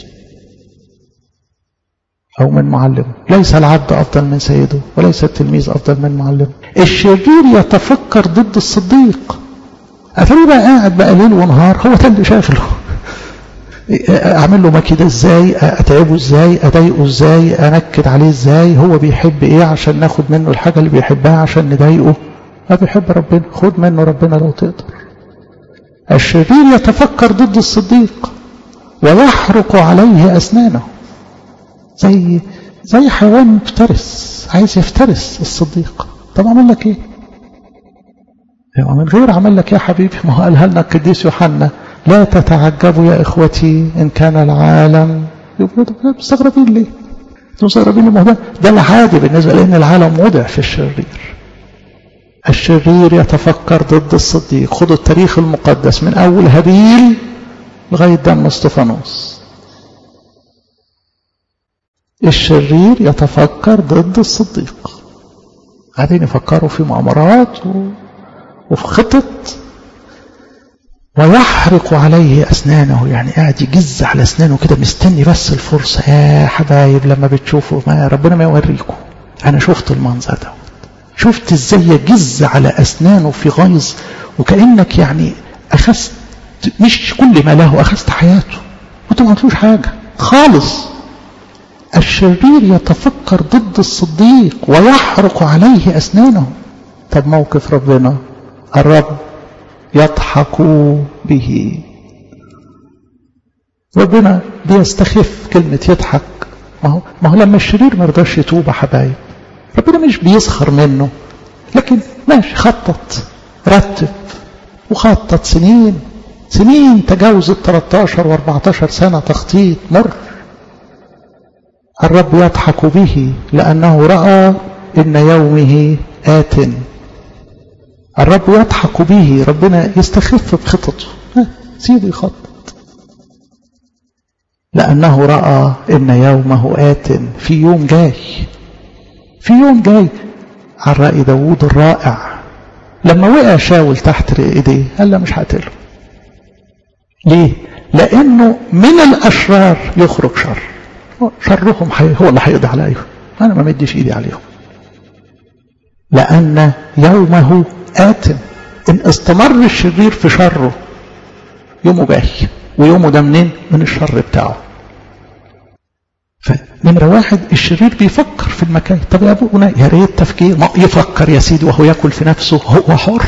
أو من معلمه ليس العبد أفضل من سيده وليس التلميذ أفضل من معلمه الشرير يتفكر ضد الصديق اتاري بقى قاعد بقى ليل ونهار هو ده اللي شاغله اعمل له مكيده ازاي اتعبه ازاي اضايقه ازاي انكد عليه ازاي هو بيحب ايه عشان ناخد منه الحاجه اللي بيحبها عشان نضايقه ما بيحب ربنا خد منه ربنا لو تقدر الشرير يتفكر ضد الصديق ويحرق عليه اسنانه زي زي حيوان مفترس عايز يفترس الصديق طب اعمل لك ايه من غير عمل لك يا حبيبي ما هو قالها لنا القديس يوحنا لا تتعجبوا يا اخوتي ان كان العالم مستغربين ليه مستغربين ما ده ده العادي بالنسبه لان العالم وضع في الشرير الشرير يتفكر ضد الصديق خدوا التاريخ المقدس من اول هابيل لغايه دم استفانوس الشرير يتفكر ضد الصديق قاعدين يفكروا في مؤامرات و... وفي خطط ويحرق عليه أسنانه يعني قاعد يجز على أسنانه كده مستني بس الفرصة يا حبايب لما بتشوفوا ما ربنا ما يوريكم أنا شفت المنظر ده شفت ازاي يجز على أسنانه في غيظ وكأنك يعني أخذت مش كل ما له أخذت حياته وانت ما عملتلوش حاجة خالص الشرير يتفكر ضد الصديق ويحرق عليه أسنانه طب موقف ربنا الرب يضحك به ربنا بيستخف كلمة يضحك ما هو, ما هو لما الشرير ما رضاش يتوب يا حبايب ربنا مش بيسخر منه لكن ماشي خطط رتب وخطط سنين سنين تجاوزت 13 و14 سنة تخطيط مر الرب يضحك به لأنه رأى إن يومه آت الرب يضحك به ربنا يستخف بخططه سيبه يخطط لأنه رأى إن يومه آت في يوم جاي في يوم جاي عن رأي داوود الرائع لما وقع شاول تحت ايديه قال له مش هقتله ليه لانه من الاشرار يخرج شر شرهم هو اللي هيقضي عليهم انا ما مديش ايدي عليهم لان يومه آت إن استمر الشرير في شره يومه جاي ويومه ده منين؟ من الشر بتاعه فنمرة واحد الشرير بيفكر في المكان طب يا ابونا يا ريت تفكير ما يفكر يا سيدي وهو ياكل في نفسه هو حر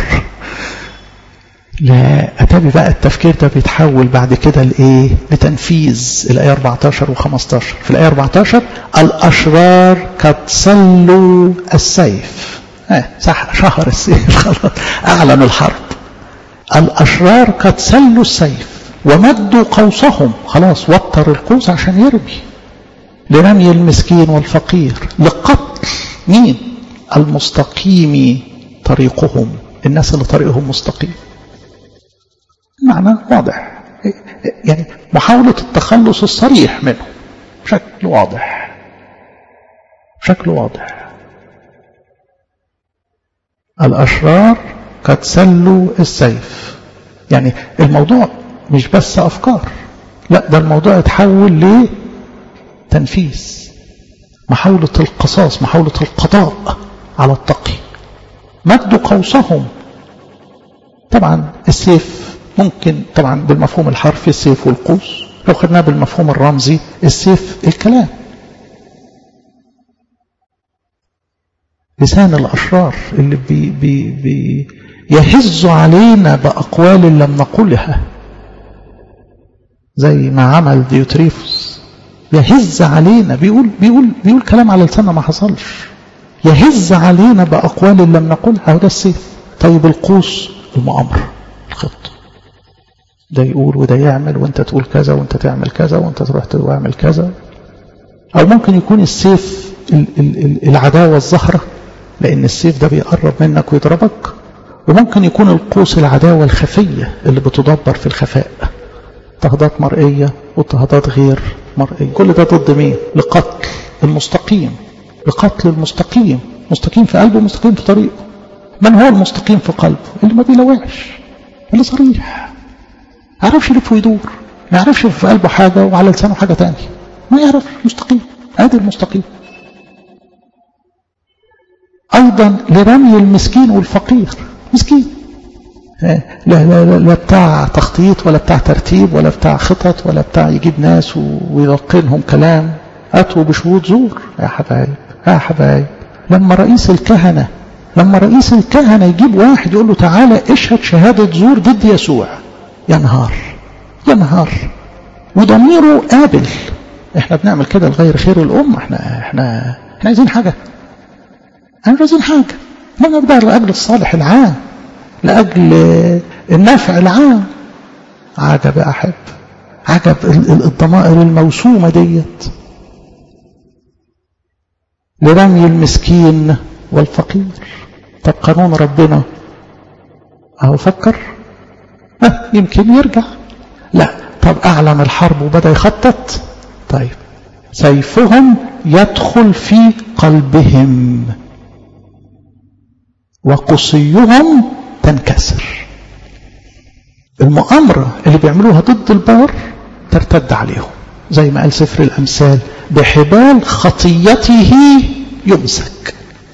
لا أتابي بقى التفكير ده بيتحول بعد كده لإيه لتنفيذ الآية 14 و15 في الآية 14 الأشرار قد سلوا السيف اه صح شهر السيف خلاص أعلنوا الحرب الأشرار قد سلوا السيف ومدوا قوسهم خلاص وتر القوس عشان يرمي لرمي المسكين والفقير لقتل مين المستقيم طريقهم الناس اللي طريقهم مستقيم معنى واضح يعني محاولة التخلص الصريح منه بشكل واضح بشكل واضح الأشرار قد سلوا السيف يعني الموضوع مش بس أفكار لا ده الموضوع يتحول لتنفيذ محاولة القصاص محاولة القضاء على التقي مدوا قوسهم طبعا السيف ممكن طبعا بالمفهوم الحرفي السيف والقوس لو خدناه بالمفهوم الرمزي السيف الكلام لسان الأشرار اللي بي بي بي يهز علينا بأقوال لم نقلها زي ما عمل ديوتريفوس يهز علينا بيقول بيقول بيقول كلام على لساننا ما حصلش يهز علينا بأقوال لم نقلها وده السيف طيب القوس المؤامرة الخطة ده يقول وده يعمل وانت تقول كذا وانت تعمل كذا وانت تروح تعمل كذا او ممكن يكون السيف العداوة الظاهرة لان السيف ده بيقرب منك ويضربك وممكن يكون القوس العداوة الخفية اللي بتدبر في الخفاء اضطهادات مرئية واضطهادات غير مرئية كل ده ضد مين لقتل المستقيم لقتل المستقيم مستقيم في قلبه مستقيم في طريقه من هو المستقيم في قلبه اللي ما بيلوعش اللي صريح ما يعرفش يلف ويدور ما يعرفش في قلبه حاجة وعلى لسانه حاجة تانية ما يعرف مستقيم ادي المستقيم أيضا لرمي المسكين والفقير مسكين لا لا لا, لا بتاع تخطيط ولا بتاع ترتيب ولا بتاع خطط ولا بتاع يجيب ناس ويلقنهم كلام أتوا بشهود زور يا حبايب يا حبايب لما رئيس الكهنة لما رئيس الكهنة يجيب واحد يقول له تعالى اشهد شهادة زور ضد يسوع يا نهار يا نهار وضميره قابل احنا بنعمل كده لغير خير الأمة احنا احنا احنا عايزين حاجة احنا مش عايزين حاجة ما نقدر لأجل الصالح العام لأجل النفع العام عجب يا أحب عجب الضمائر الموسومة ديت لرمي المسكين والفقير طب قانون ربنا اهو فكر أه يمكن يرجع لا طب اعلن الحرب وبدا يخطط طيب سيفهم يدخل في قلبهم وقصيهم تنكسر المؤامرة اللي بيعملوها ضد البار ترتد عليهم زي ما قال سفر الأمثال بحبال خطيته يمسك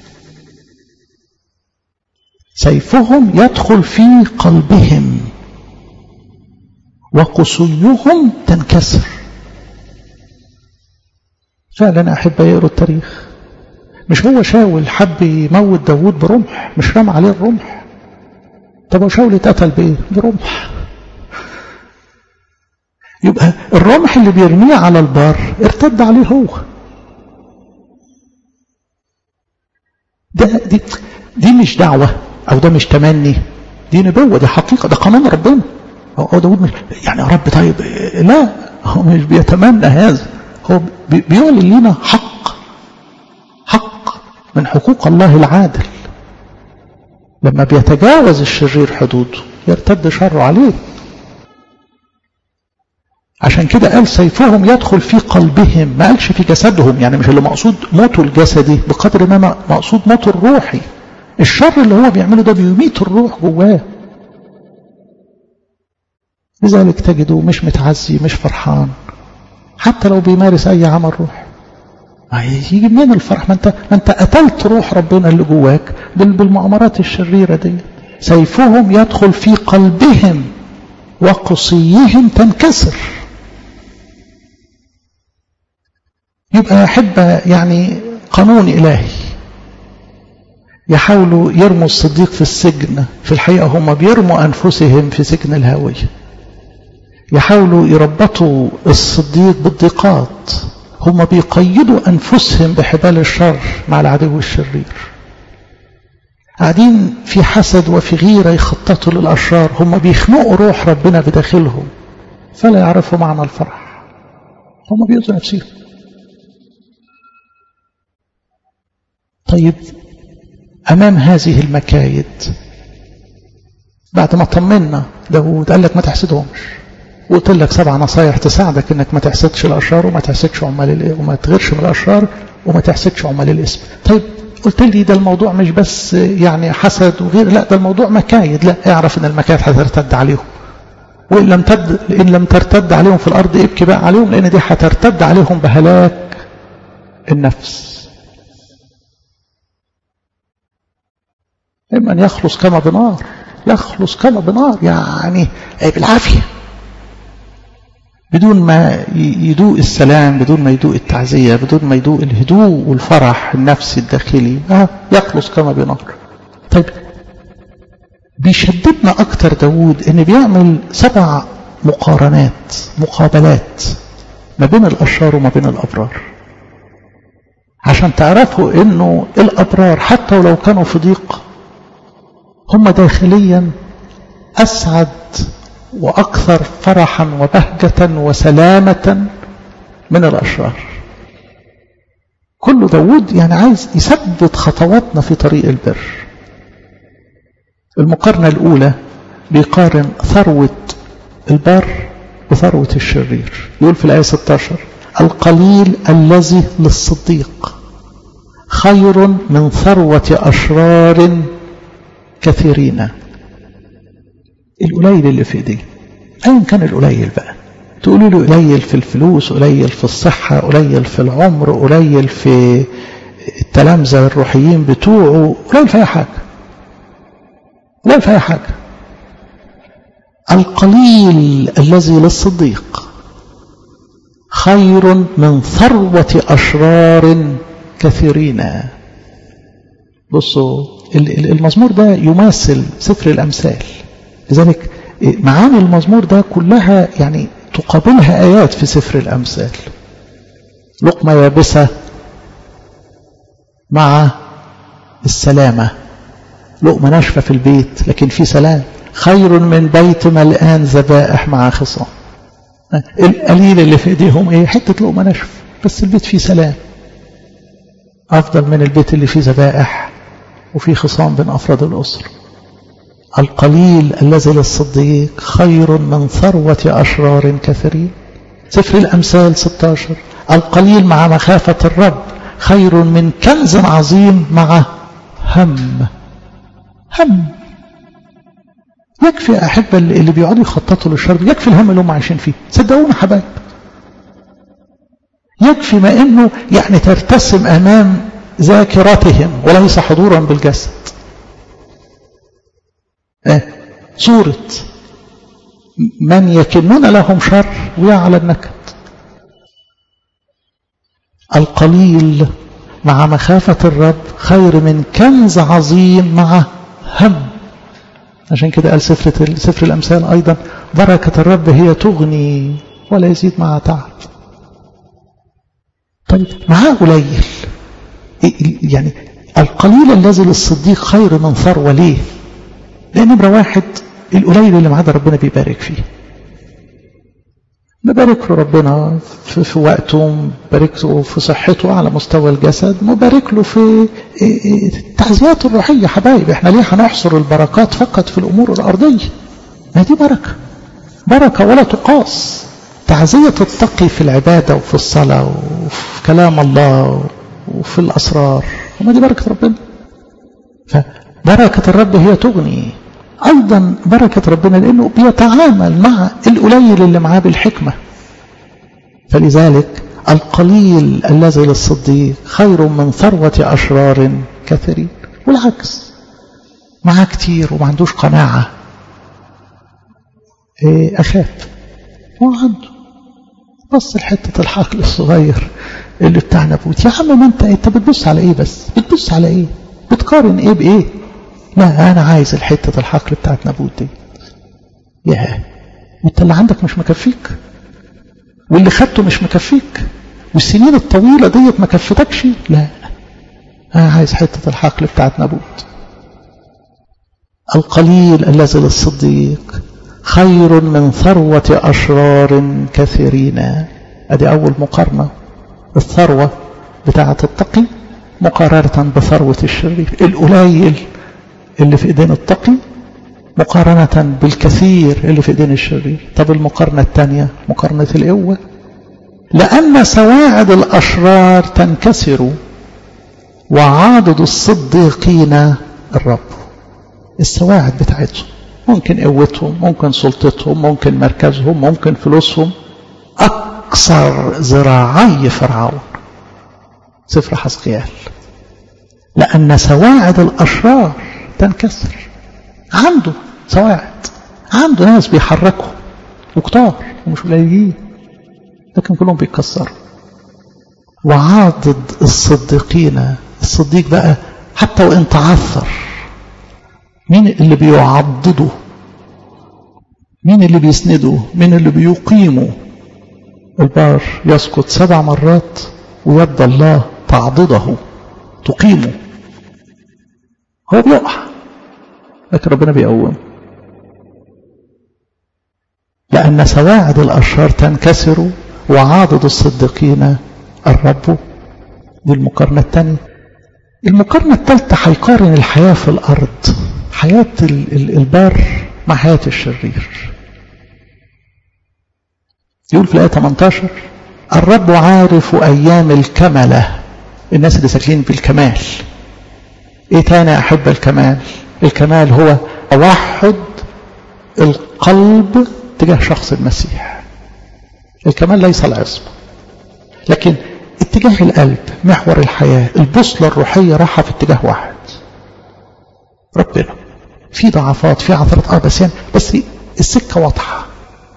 سيفهم يدخل في قلبهم وقصيهم تنكسر فعلا أحب يقروا التاريخ مش هو شاول حب يموت داوود برمح مش رمى عليه الرمح طب هو شاول اتقتل بايه برمح يبقى الرمح اللي بيرميه على البار ارتد عليه هو ده دي, دي مش دعوة او ده مش تمني دي نبوة دي حقيقة ده قانون ربنا هو داود مش يعني يا رب طيب لا هو مش بيتمنى هذا هو بيعلن لنا حق حق من حقوق الله العادل لما بيتجاوز الشرير حدوده يرتد شره عليه عشان كده قال سيفهم يدخل في قلبهم ما قالش في جسدهم يعني مش اللي مقصود موته الجسدي بقدر ما مقصود موته الروحي الشر اللي هو بيعمله ده بيميت الروح جواه لذلك تجده مش متعزي مش فرحان حتى لو بيمارس اي عمل روح يجي منين الفرح ما انت ما انت قتلت روح ربنا اللي جواك بالمؤامرات الشريره دي سيفهم يدخل في قلبهم وقصيهم تنكسر يبقى أحب يعني قانون إلهي يحاولوا يرموا الصديق في السجن في الحقيقة هم بيرموا أنفسهم في سجن الهاوية يحاولوا يربطوا الصديق بالضيقات هم بيقيدوا أنفسهم بحبال الشر مع العدو الشرير قاعدين في حسد وفي غيرة يخططوا للأشرار هم بيخنقوا روح ربنا بداخلهم فلا يعرفوا معنى الفرح هم بيؤذوا نفسهم طيب أمام هذه المكايد بعد ما طمنا داود قال لك ما تحسدهمش وقلت لك سبع نصايح تساعدك انك ما تحسدش الاشرار وما تحسدش عمال وما تغيرش من الاشرار وما تحسدش عمال الاسم طيب قلت لي ده الموضوع مش بس يعني حسد وغير لا ده الموضوع مكايد لا اعرف ان المكايد هترتد عليهم وان لم تد ان لم ترتد عليهم في الارض ابكي بقى عليهم لان دي هترتد عليهم بهلاك النفس اما ان يخلص كما بنار يخلص كما بنار يعني بالعافيه بدون ما يدوق السلام بدون ما يدوق التعزية بدون ما يدوق الهدوء والفرح النفسي الداخلي آه يخلص كما بنار طيب بيشددنا أكتر داود إن بيعمل سبع مقارنات مقابلات ما بين الأشرار وما بين الأبرار عشان تعرفوا إنه الأبرار حتى ولو كانوا في ضيق هم داخليا أسعد وأكثر فرحا وبهجة وسلامة من الأشرار كل داود يعني عايز يثبت خطواتنا في طريق البر المقارنة الأولى بيقارن ثروة البر بثروة الشرير يقول في الآية 16 القليل الذي للصديق خير من ثروة أشرار كثيرين القليل اللي في ايديه ايا كان القليل بقى تقولوا له قليل في الفلوس قليل في الصحة قليل في العمر قليل في التلامذة الروحيين بتوعه قليل في أي حاجة قليل في أي حاجة القليل الذي للصديق خير من ثروة أشرار كثيرين بصوا المزمور ده يماثل سفر الأمثال لذلك معاني المزمور ده كلها يعني تقابلها آيات في سفر الأمثال لقمة يابسة مع السلامة لقمة ناشفة في البيت لكن في سلام خير من بيت ملآن ذبائح مع خصام القليل اللي في ايديهم ايه حتة لقمة ناشفة بس البيت فيه سلام أفضل من البيت اللي فيه ذبائح وفيه خصام بين أفراد الأسرة القليل الذي للصديق خير من ثروة أشرار كثيرين سفر الأمثال 16 القليل مع مخافة الرب خير من كنز عظيم مع هم هم يكفي أحبة اللي بيقعدوا يخططوا للشر يكفي الهم اللي هم عايشين فيه صدقونا حبايب يكفي ما انه يعني ترتسم امام ذاكرتهم وليس حضورا بالجسد اه صورة من يكنون لهم شر ويعلى النكد القليل مع مخافة الرب خير من كنز عظيم مع هم عشان كده قال سفر, سفر الأمثال أيضا بركة الرب هي تغني ولا يزيد مع تعب طيب معاه قليل يعني القليل الذي للصديق خير من ثروة ليه لأن نمرة واحد القليل اللي معاه ده ربنا بيبارك فيه مبارك له ربنا في, في وقته مبارك له في صحته على مستوى الجسد مبارك له في التعزيات الروحية حبايب احنا ليه هنحصر البركات فقط في الأمور الأرضية ما دي بركة بركة ولا تقاس تعزية التقي في العبادة وفي الصلاة وفي كلام الله وفي الأسرار وما دي بركة ربنا فبركة الرب هي تغني أيضا بركة ربنا لأنه بيتعامل مع القليل اللي معاه بالحكمة فلذلك القليل الذي للصديق خير من ثروة أشرار كثيرين والعكس معاه كتير وما عندوش قناعة إيه أخاف هو عنده بص لحتة الحقل الصغير اللي بتاع نبوت يا عم ما انت انت بتبص على ايه بس بتبص على ايه بتقارن ايه بايه لا انا عايز الحتة الحقل بتاعت نبوت دي ياه وانت اللي عندك مش مكفيك واللي خدته مش مكفيك والسنين الطويلة ديت ما كفتكش لا انا عايز حتة الحقل بتاعت نبوت القليل الذي للصديق خير من ثروة أشرار كثيرين أدي أول مقارنة الثروة بتاعة التقي مقارنة بثروة الشرير القليل اللي في ايدين التقي مقارنة بالكثير اللي في ايدين الشرير طب المقارنة الثانية مقارنة القوة لأن سواعد الأشرار تنكسر وعاضد الصديقين الرب السواعد بتاعتهم ممكن قوتهم ممكن سلطتهم ممكن مركزهم ممكن فلوسهم أكثر ذراعي فرعون سفر حسقيال لأن سواعد الأشرار تنكسر عنده سواعد عنده ناس بيحركوا وكتار ومش قليلين لكن كلهم بيتكسروا وعاضد الصديقين الصديق بقى حتى وإن تعثر مين اللي بيعضده مين اللي بيسنده مين اللي بيقيمه البار يسقط سبع مرات ويد الله تعضده تقيمه هو بيقع لكن ربنا بيقومه لأن سواعد الأشرار تنكسر وعاضد الصديقين الرب دي المقارنة الثانية المقارنة الثالثة هيقارن الحياة في الأرض حياة البار مع حياة الشرير يقول في الآية 18 الرب عارف أيام الكملة الناس اللي ساكنين بالكمال ايه تاني أحب الكمال الكمال هو توحد القلب تجاه شخص المسيح الكمال ليس العصمة لكن اتجاه القلب محور الحياة البوصلة الروحية راحة في اتجاه واحد ربنا في ضعفات في عثرات اه بس يعني بس السكة واضحة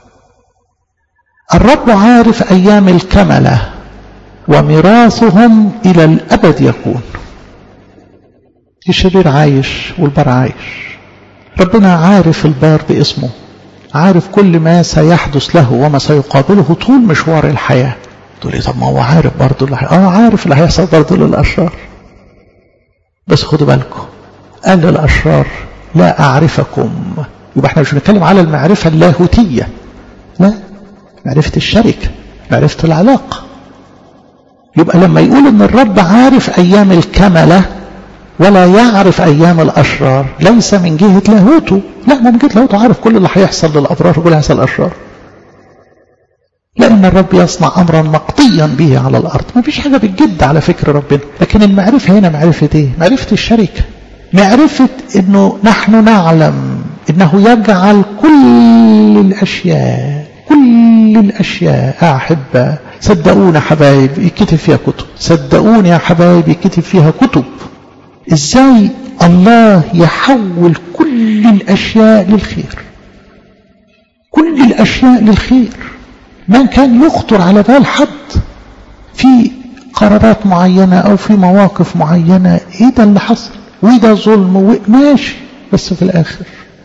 الرب عارف أيام الكملة وميراثهم إلى الأبد يكون الشرير عايش والبار عايش ربنا عارف البار باسمه عارف كل ما سيحدث له وما سيقابله طول مشوار الحياة تقول لي طب ما هو عارف برضه اللي اه عارف اللي هيحصل برضه للأشرار بس خدوا بالكم قال للأشرار لا أعرفكم يبقى احنا مش بنتكلم على المعرفة اللاهوتية لا معرفة الشركة معرفة العلاقة يبقى لما يقول ان الرب عارف ايام الكملة ولا يعرف ايام الاشرار ليس من جهة لاهوته لا من جهة لاهوته عارف كل اللي هيحصل للابرار وكل اللي هيحصل للاشرار لان الرب يصنع امرا مقضيا به على الارض ما فيش حاجة بالجد على فكر ربنا لكن المعرفة هنا معرفة ايه معرفة الشركة معرفة انه نحن نعلم انه يجعل كل الاشياء كل الاشياء احبه صدقونا حبايب يكتب فيها كتب صدقوني يا حبايب يكتب فيها كتب ازاي الله يحول كل الاشياء للخير كل الاشياء للخير ما كان يخطر على بال حد في قرارات معينة او في مواقف معينة ايه ده اللي حصل وده ظلم ماشي بس في الاخر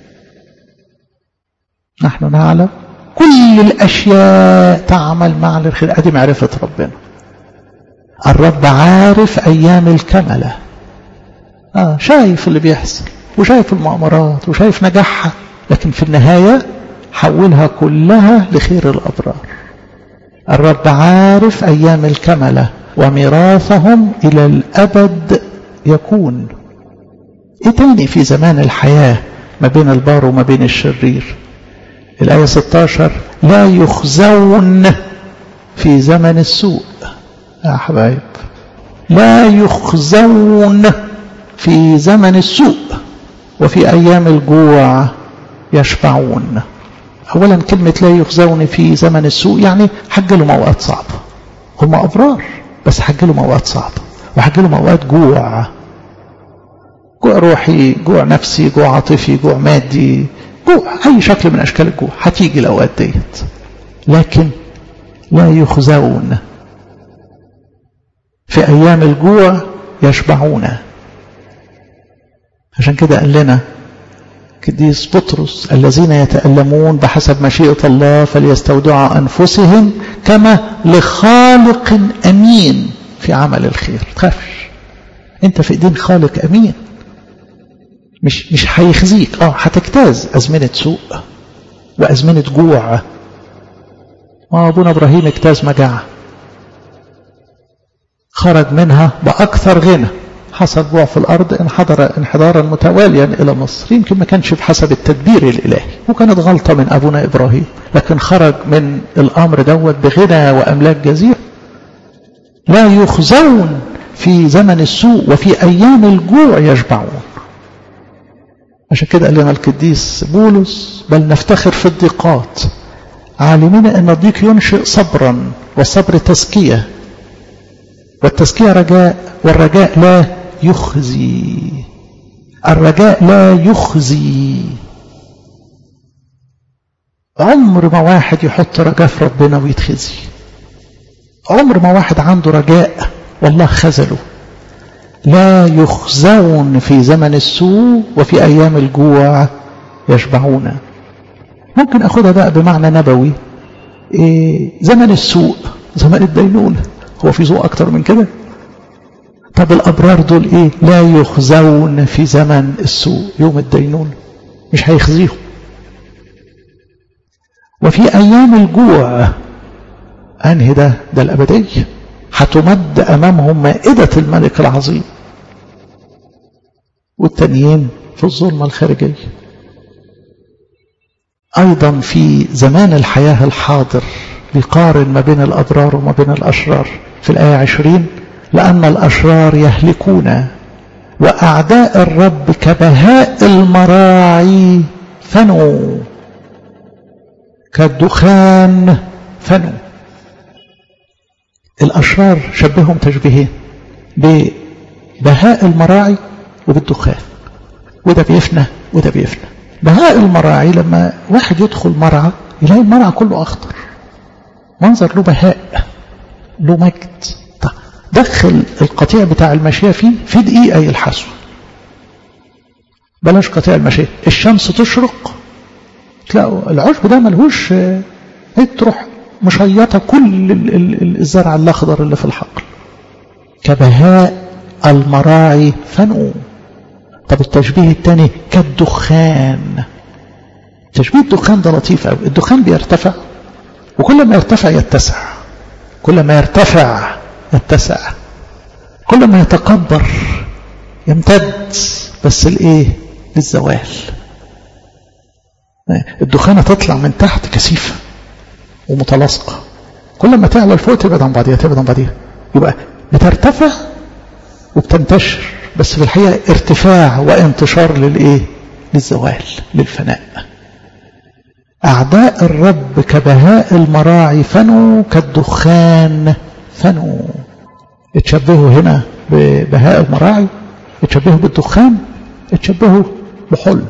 نحن نعلم كل الأشياء تعمل مع الخير أدي معرفة ربنا الرب عارف أيام الكملة آه شايف اللي بيحصل وشايف المؤامرات وشايف نجاحها لكن في النهاية حولها كلها لخير الأبرار الرب عارف أيام الكملة وميراثهم إلى الأبد يكون إيه تاني في زمان الحياة ما بين البار وما بين الشرير الآية 16 لا يخزون في زمن السوء يا حبايب لا يخزون في زمن السوء وفي أيام الجوع يشفعون أولا كلمة لا يخزون في زمن السوء يعني حجلوا أوقات صعبة هم أبرار بس حجلوا أوقات صعبة وحجلوا أوقات جوع جوع روحي جوع نفسي جوع عاطفي جوع مادي جوع أي شكل من أشكال الجوع هتيجي الأوقات ديت لكن لا يخزون في أيام الجوع يشبعون عشان كده قال لنا قديس بطرس الذين يتألمون بحسب مشيئة الله فليستودعوا أنفسهم كما لخالق أمين في عمل الخير تخافش انت في ايدين خالق أمين مش مش هيخزيك اه هتجتاز أزمنة سوء وأزمنة جوع ما أبونا إبراهيم اجتاز مجاعة خرج منها بأكثر غنى حصل جوع في الأرض انحدر انحدارا متواليا إلى مصر يمكن ما كانش بحسب التدبير الإلهي وكانت غلطة من أبونا إبراهيم لكن خرج من الأمر دوت بغنى وأملاك جزيرة لا يخزون في زمن السوء وفي أيام الجوع يشبعون عشان كده قال لنا القديس بولس بل نفتخر في الضيقات عالمين أن الضيق ينشئ صبرا والصبر تزكية والتزكية رجاء والرجاء لا يخزي الرجاء لا يخزي عمر ما واحد يحط رجاء في ربنا ويتخزي عمر ما واحد عنده رجاء والله خذله لا يخزون في زمن السوء وفي أيام الجوع يشبعون ممكن أخذها بقى بمعنى نبوي إيه زمن السوء زمن الدينونة هو في ذوق أكتر من كده طب الأبرار دول إيه لا يخزون في زمن السوء يوم الدينون مش هيخزيهم وفي أيام الجوع أنهي ده ده الأبدية هتمد أمامهم مائدة الملك العظيم والتانيين في الظلمة الخارجية أيضا في زمان الحياة الحاضر بيقارن ما بين الأبرار وما بين الأشرار في الآية عشرين لأن الأشرار يهلكون وأعداء الرب كبهاء المراعي فنوا كالدخان فنوا الأشرار شبههم تشبيهين ببهاء المراعي وبالدخان وده بيفنى وده بيفنى بهاء المراعي لما واحد يدخل مرعى يلاقي المرعى كله أخضر منظر له بهاء له مجد طيب دخل القطيع بتاع المشية فيه في دقيقة يلحسه بلاش قطيع المشية الشمس تشرق تلاقوا العشب ده ملهوش تروح مشيطة كل الزرع الأخضر اللي في الحقل كبهاء المراعي فنو طب التشبيه الثاني كالدخان تشبيه الدخان ده لطيف قوي الدخان بيرتفع وكل ما يرتفع يتسع كل ما يرتفع يتسع كل ما يتكبر يمتد بس الايه للزوال الدخانه تطلع من تحت كثيفه ومتلاصقه كل ما تعلى لفوق تبعد عن بعضيها تبعد عن بعضيها يبقى بترتفع وبتنتشر بس في الحقيقه ارتفاع وانتشار للايه للزوال للفناء أعداء الرب كبهاء المراعي فنوا كالدخان فنوا اتشبهوا هنا ببهاء المراعي اتشبهوا بالدخان اتشبهوا بحلم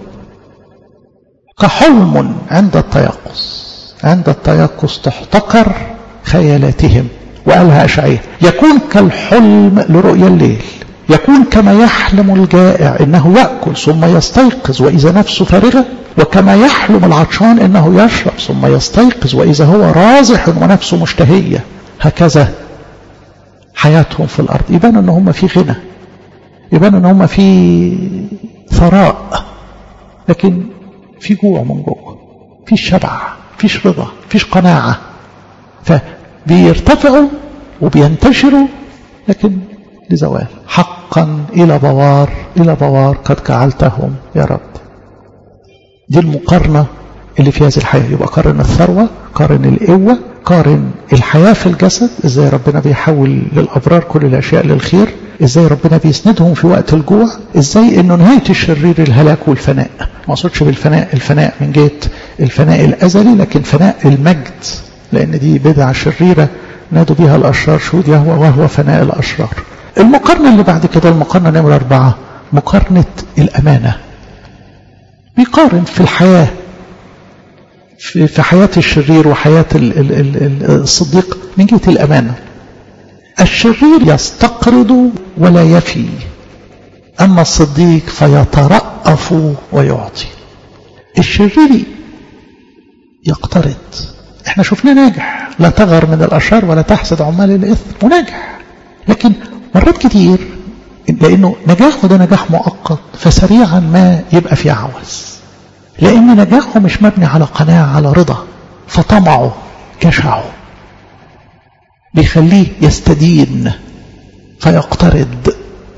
كحلم عند التيقظ عند التيقظ تحتقر خيالاتهم وقالها أشعية يكون كالحلم لرؤيا الليل يكون كما يحلم الجائع إنه يأكل ثم يستيقظ وإذا نفسه فارغة وكما يحلم العطشان إنه يشرب ثم يستيقظ وإذا هو رازح ونفسه مشتهية هكذا حياتهم في الأرض يبان أن هم في غنى يبان أن هم في ثراء لكن في جوع من جوه في شبع فيش رضا فيش قناعة فبيرتفعوا وبينتشروا لكن لزوال حقا إلى بوار إلى بوار قد جعلتهم يا رب دي المقارنة اللي في هذه الحياة يبقى قارن الثروة قارن القوة قارن الحياة في الجسد ازاي ربنا بيحول للأبرار كل الأشياء للخير ازاي ربنا بيسندهم في وقت الجوع ازاي انه نهاية الشرير الهلاك والفناء ما اقصدش بالفناء الفناء من جهة الفناء الأزلي لكن فناء المجد لأن دي بدعة شريرة نادوا بها الأشرار شهود يهوى وهو فناء الأشرار المقارنة اللي بعد كده المقارنة نمرة أربعة مقارنة الأمانة بيقارن في الحياة في حياة الشرير وحياة الصديق من جهة الأمانة الشرير يستقرض ولا يفي أما الصديق فيترأف ويعطي الشرير يقترض احنا شفناه ناجح لا تغر من الأشرار ولا تحسد عمال الإثم وناجح لكن مرات كتير لأنه نجاحه ده نجاح مؤقت فسريعا ما يبقى في عوز لأن نجاحه مش مبني على قناعة على رضا فطمعه جشعه بيخليه يستدين فيقترض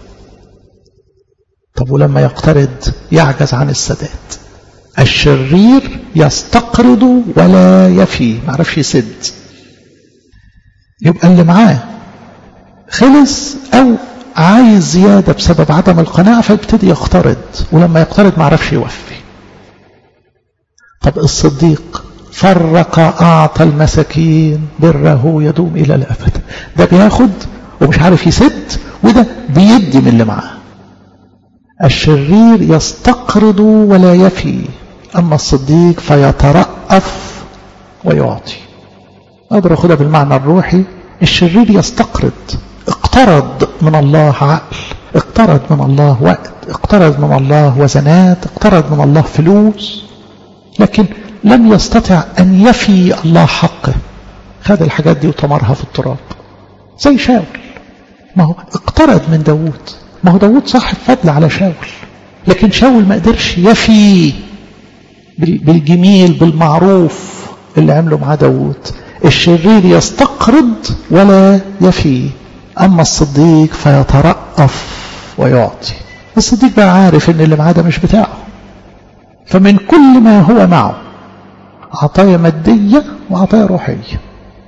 طب ولما يقترض يعجز عن السداد الشرير يستقرض ولا يفي معرفش يسد يبقى اللي معاه خلص أو عايز زيادة بسبب عدم القناعة فيبتدي يقترض ولما يقترض معرفش يوفي طب الصديق فرق أعطى المساكين بره يدوم إلى الأبد ده بياخد ومش عارف يسد وده بيدي من اللي معاه الشرير يستقرض ولا يفي أما الصديق فيترأف ويعطي أقدر أخذها بالمعنى الروحي الشرير يستقرض اقترض من الله عقل اقترض من الله وقت اقترض من الله وزنات اقترض من الله فلوس لكن لم يستطع أن يفي الله حقه خد الحاجات دي وطمرها في التراب زي شاول ما هو اقترض من داود ما هو داود صاحب فضل على شاول لكن شاول ما قدرش يفي بالجميل بالمعروف اللي عمله مع داود الشرير يستقرض ولا يفي أما الصديق فيترأف ويعطي الصديق بقى عارف ان اللي معاه ده مش بتاعه فمن كل ما هو معه عطايا مادية وعطايا روحية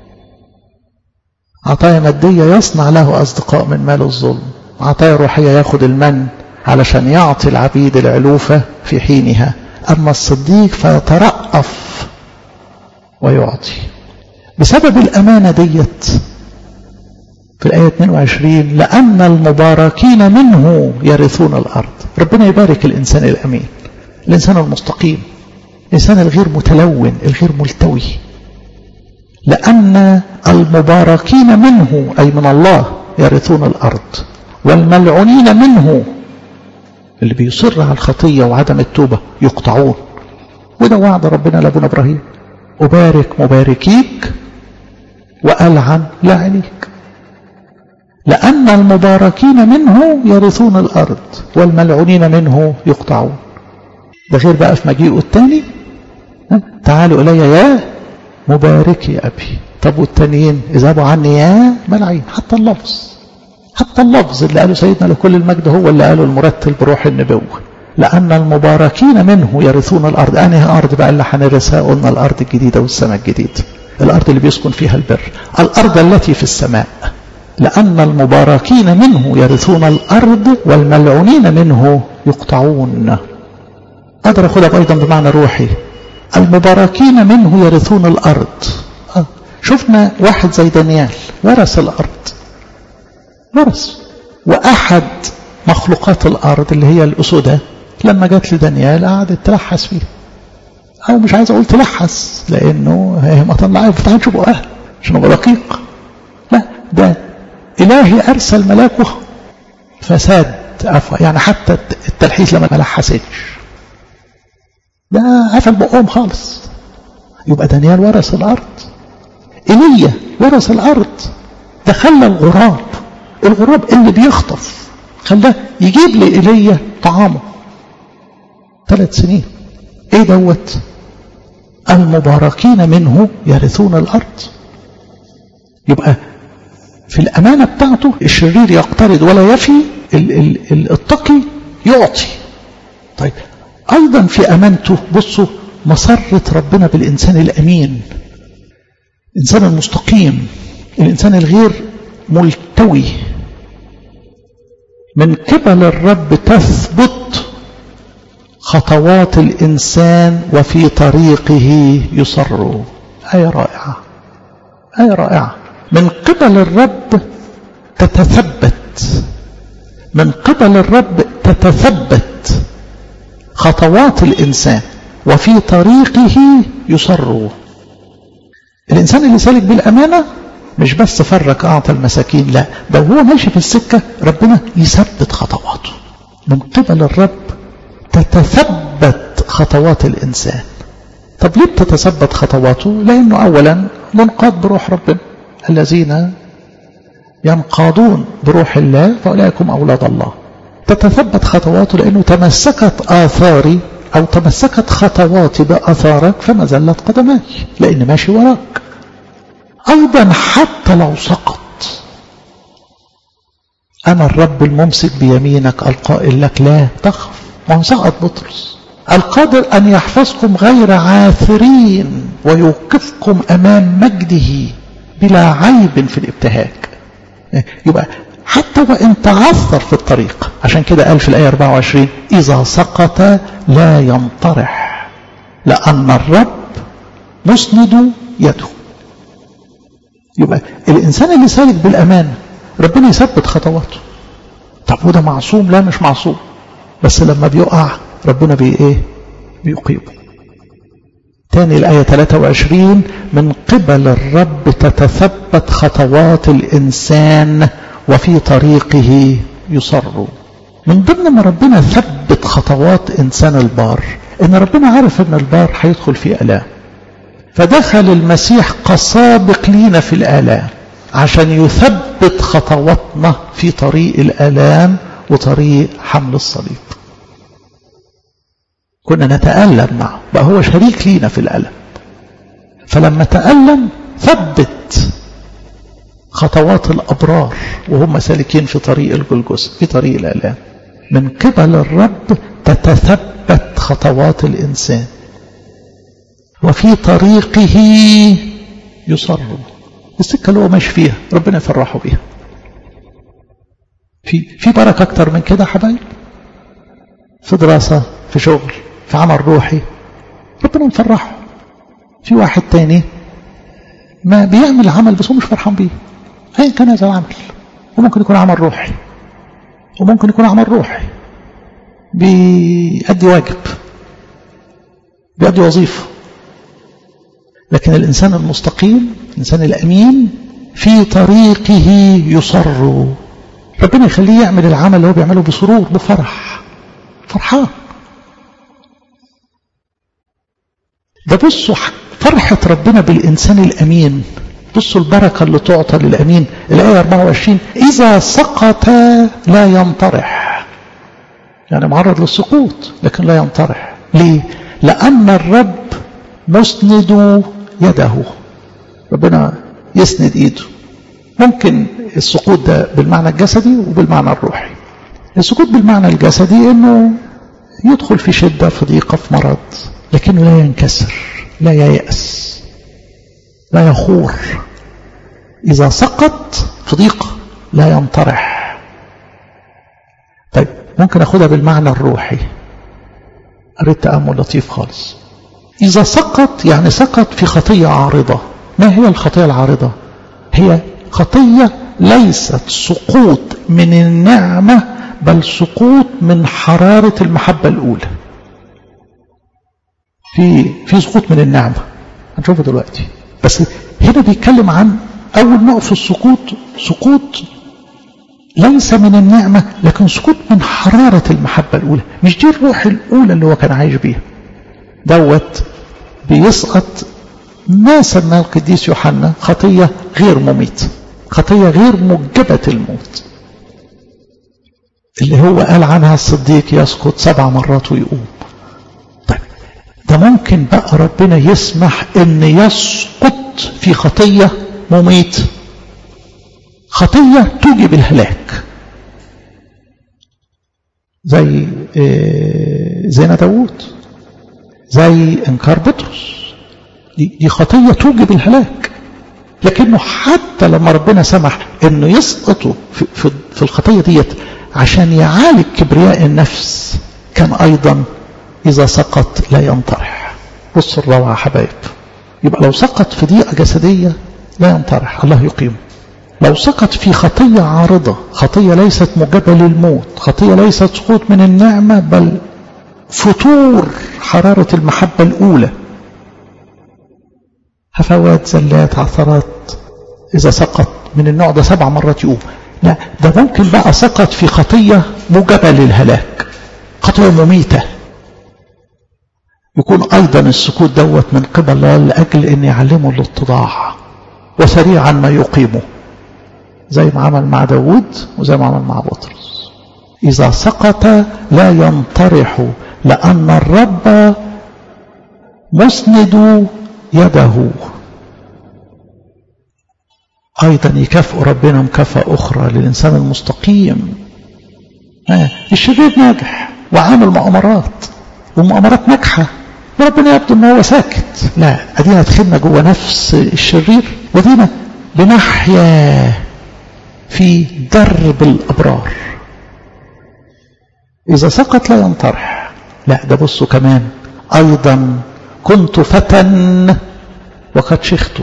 عطايا مادية يصنع له أصدقاء من مال الظلم عطايا روحية ياخد المن علشان يعطي العبيد العلوفة في حينها أما الصديق فيترأف ويعطي بسبب الأمانة ديت في الآية 22 لأن المباركين منه يرثون الأرض ربنا يبارك الإنسان الأمين الإنسان المستقيم الإنسان الغير متلون الغير ملتوي لأن المباركين منه أي من الله يرثون الأرض والملعونين منه اللي بيصر على الخطية وعدم التوبة يقطعون وده وعد ربنا لابونا إبراهيم أبارك مباركيك وألعن لاعنيك لأن المباركين منه يرثون الأرض والملعونين منه يقطعون ده غير بقى في مجيئه الثاني تعالوا إلي يا مبارك يا أبي طب والتانيين اذهبوا عني يا ملعين حتى اللفظ حتى اللفظ اللي قاله سيدنا لكل المجد هو اللي قاله المرتل بروح النبوة لأن المباركين منه يرثون الأرض أنهي أرض بقى اللي هنرثها قلنا الأرض الجديدة والسماء الجديد الأرض اللي بيسكن فيها البر الأرض التي في السماء لأن المباركين منه يرثون الأرض والملعونين منه يقطعون أقدر أخذها أيضا بمعنى روحي المباركين منه يرثون الأرض آه. شفنا واحد زي دانيال ورث الأرض ورث وأحد مخلوقات الأرض اللي هي الأسودة لما جت لدانيال قعدت تلحس فيه أو مش عايز أقول تلحس لأنه هي ما طلعها فتحتش بقها عشان أبقى دقيق لا ده إلهي أرسل ملاكه فساد عفوا يعني حتى التلحيس لما ما لحستش ده قفل بقهم خالص يبقى دانيال ورث الأرض إيليا ورث الأرض ده خلى الغراب الغراب اللي بيخطف خلاه يجيب لإيليا طعامه ثلاث سنين ايه دوت المباركين منه يرثون الأرض يبقى في الأمانة بتاعته الشرير يقترض ولا يفي التقي يعطي طيب أيضا في أمانته بصوا مسرة ربنا بالإنسان الأمين الإنسان المستقيم الإنسان الغير ملتوي من قبل الرب تثبت خطوات الإنسان وفي طريقه يصر آية رائعة آية رائعة من قبل الرب تتثبت من قبل الرب تتثبت خطوات الإنسان وفي طريقه يصر الإنسان اللي سالك بالأمانة مش بس فرق أعطى المساكين لا ده هو ماشي في السكة ربنا يثبت خطواته من قبل الرب تتثبت خطوات الإنسان طب ليه بتتثبت خطواته لأنه أولا منقاد بروح ربنا الذين ينقادون بروح الله فأولئك هم أولاد الله تتثبت خطواته لأنه تمسكت آثاري أو تمسكت خطواتي بأثارك فما زلت قدماي لأن ماشي وراك أيضا حتى لو سقط أنا الرب الممسك بيمينك القائل لك لا تخف ما هو سقط بطرس القادر أن يحفظكم غير عاثرين ويوقفكم أمام مجده بلا عيب في الابتهاج يبقى حتى وإن تعثر في الطريق عشان كده قال في الآية 24 إذا سقط لا ينطرح لأن الرب مسند يده يبقى الإنسان اللي سالك بالأمانة ربنا يثبت خطواته طب وده معصوم لا مش معصوم بس لما بيقع ربنا بي ايه بيقيمه تاني الآية 23 من قبل الرب تتثبت خطوات الإنسان وفي طريقه يصر من ضمن ما ربنا ثبت خطوات إنسان البار إن ربنا عارف إن البار هيدخل في آلام فدخل المسيح كسابق لينا في الآلام عشان يثبت خطواتنا في طريق الآلام وطريق حمل الصليب كنا نتألم معه بقى هو شريك لينا في الألم فلما تألم ثبت خطوات الأبرار وهم سالكين في طريق الجلجس في طريق الآلام من قبل الرب تتثبت خطوات الإنسان وفي طريقه يصر السكة اللي هو ماشي فيها ربنا يفرحه بيها في في بركة أكتر من كده حبايب في دراسة في شغل في عمل روحي ربنا مفرحه في واحد تاني ما بيعمل عمل بس هو مش فرحان بيه أيا كان هذا العمل وممكن يكون عمل روحي وممكن يكون عمل روحي بيأدي واجب بيأدي وظيفة لكن الإنسان المستقيم الإنسان الأمين في طريقه يصر ربنا يخليه يعمل العمل اللي هو بيعمله بسرور بفرح فرحان ده بصوا فرحة ربنا بالإنسان الأمين بصوا البركة اللي تعطى للأمين الآية 24 إذا سقط لا ينطرح يعني معرض للسقوط لكن لا ينطرح ليه؟ لأن الرب مسند يده ربنا يسند ايده ممكن السقوط ده بالمعنى الجسدي وبالمعنى الروحي السقوط بالمعنى الجسدي انه يدخل في شدة في ضيقة في مرض لكنه لا ينكسر لا ييأس لا يخور إذا سقط في ضيقة لا ينطرح طيب ممكن أخذها بالمعنى الروحي قريت تأمل لطيف خالص إذا سقط يعني سقط في خطية عارضة ما هي الخطية العارضة هي خطية ليست سقوط من النعمة بل سقوط من حرارة المحبة الأولى في في سقوط من النعمة هنشوفه دلوقتي بس هنا بيتكلم عن أول نوع في السقوط سقوط ليس من النعمة لكن سقوط من حرارة المحبة الأولى مش دي الروح الأولى اللي هو كان عايش بيها دوت بيسقط ما سماه القديس يوحنا خطية غير مميتة خطية غير موجبة الموت اللي هو قال عنها الصديق يسقط سبع مرات ويقوم طيب ده ممكن بقى ربنا يسمح ان يسقط في خطية مميتة خطية توجب الهلاك زي زينا داوود زي انكار بطرس دي, دي خطية توجب الهلاك لكنه حتى لما ربنا سمح انه يسقطوا في, في, في الخطية ديت عشان يعالج كبرياء النفس كان ايضا اذا سقط لا ينطرح بص الروعة حبايب يبقى لو سقط في ضيقة جسدية لا ينطرح الله يقيمه لو سقط في خطية عارضة خطية ليست موجبة للموت خطية ليست سقوط من النعمة بل فتور حرارة المحبة الأولى هفوات زلات عثرات إذا سقط من النوع ده سبع مرات يقوم لا ده ممكن بقى سقط في خطية موجبة للهلاك خطية مميتة يكون أيضا السكوت دوت من قبل الله لأجل أن يعلمه الاتضاع وسريعا ما يقيمه زي ما عمل مع داود وزي ما عمل مع بطرس إذا سقط لا ينطرح لأن الرب مسند يده أيضا يكافئ ربنا مكافأة أخرى للإنسان المستقيم الشرير ناجح وعامل مؤامرات ومؤامرات ناجحة وربنا يبدو أنه هو ساكت لا أدينا دخلنا جوه نفس الشرير ودينا بنحيا في درب الأبرار إذا سقط لا ينطرح لا ده بصوا كمان أيضا كنت فتى وقد شخت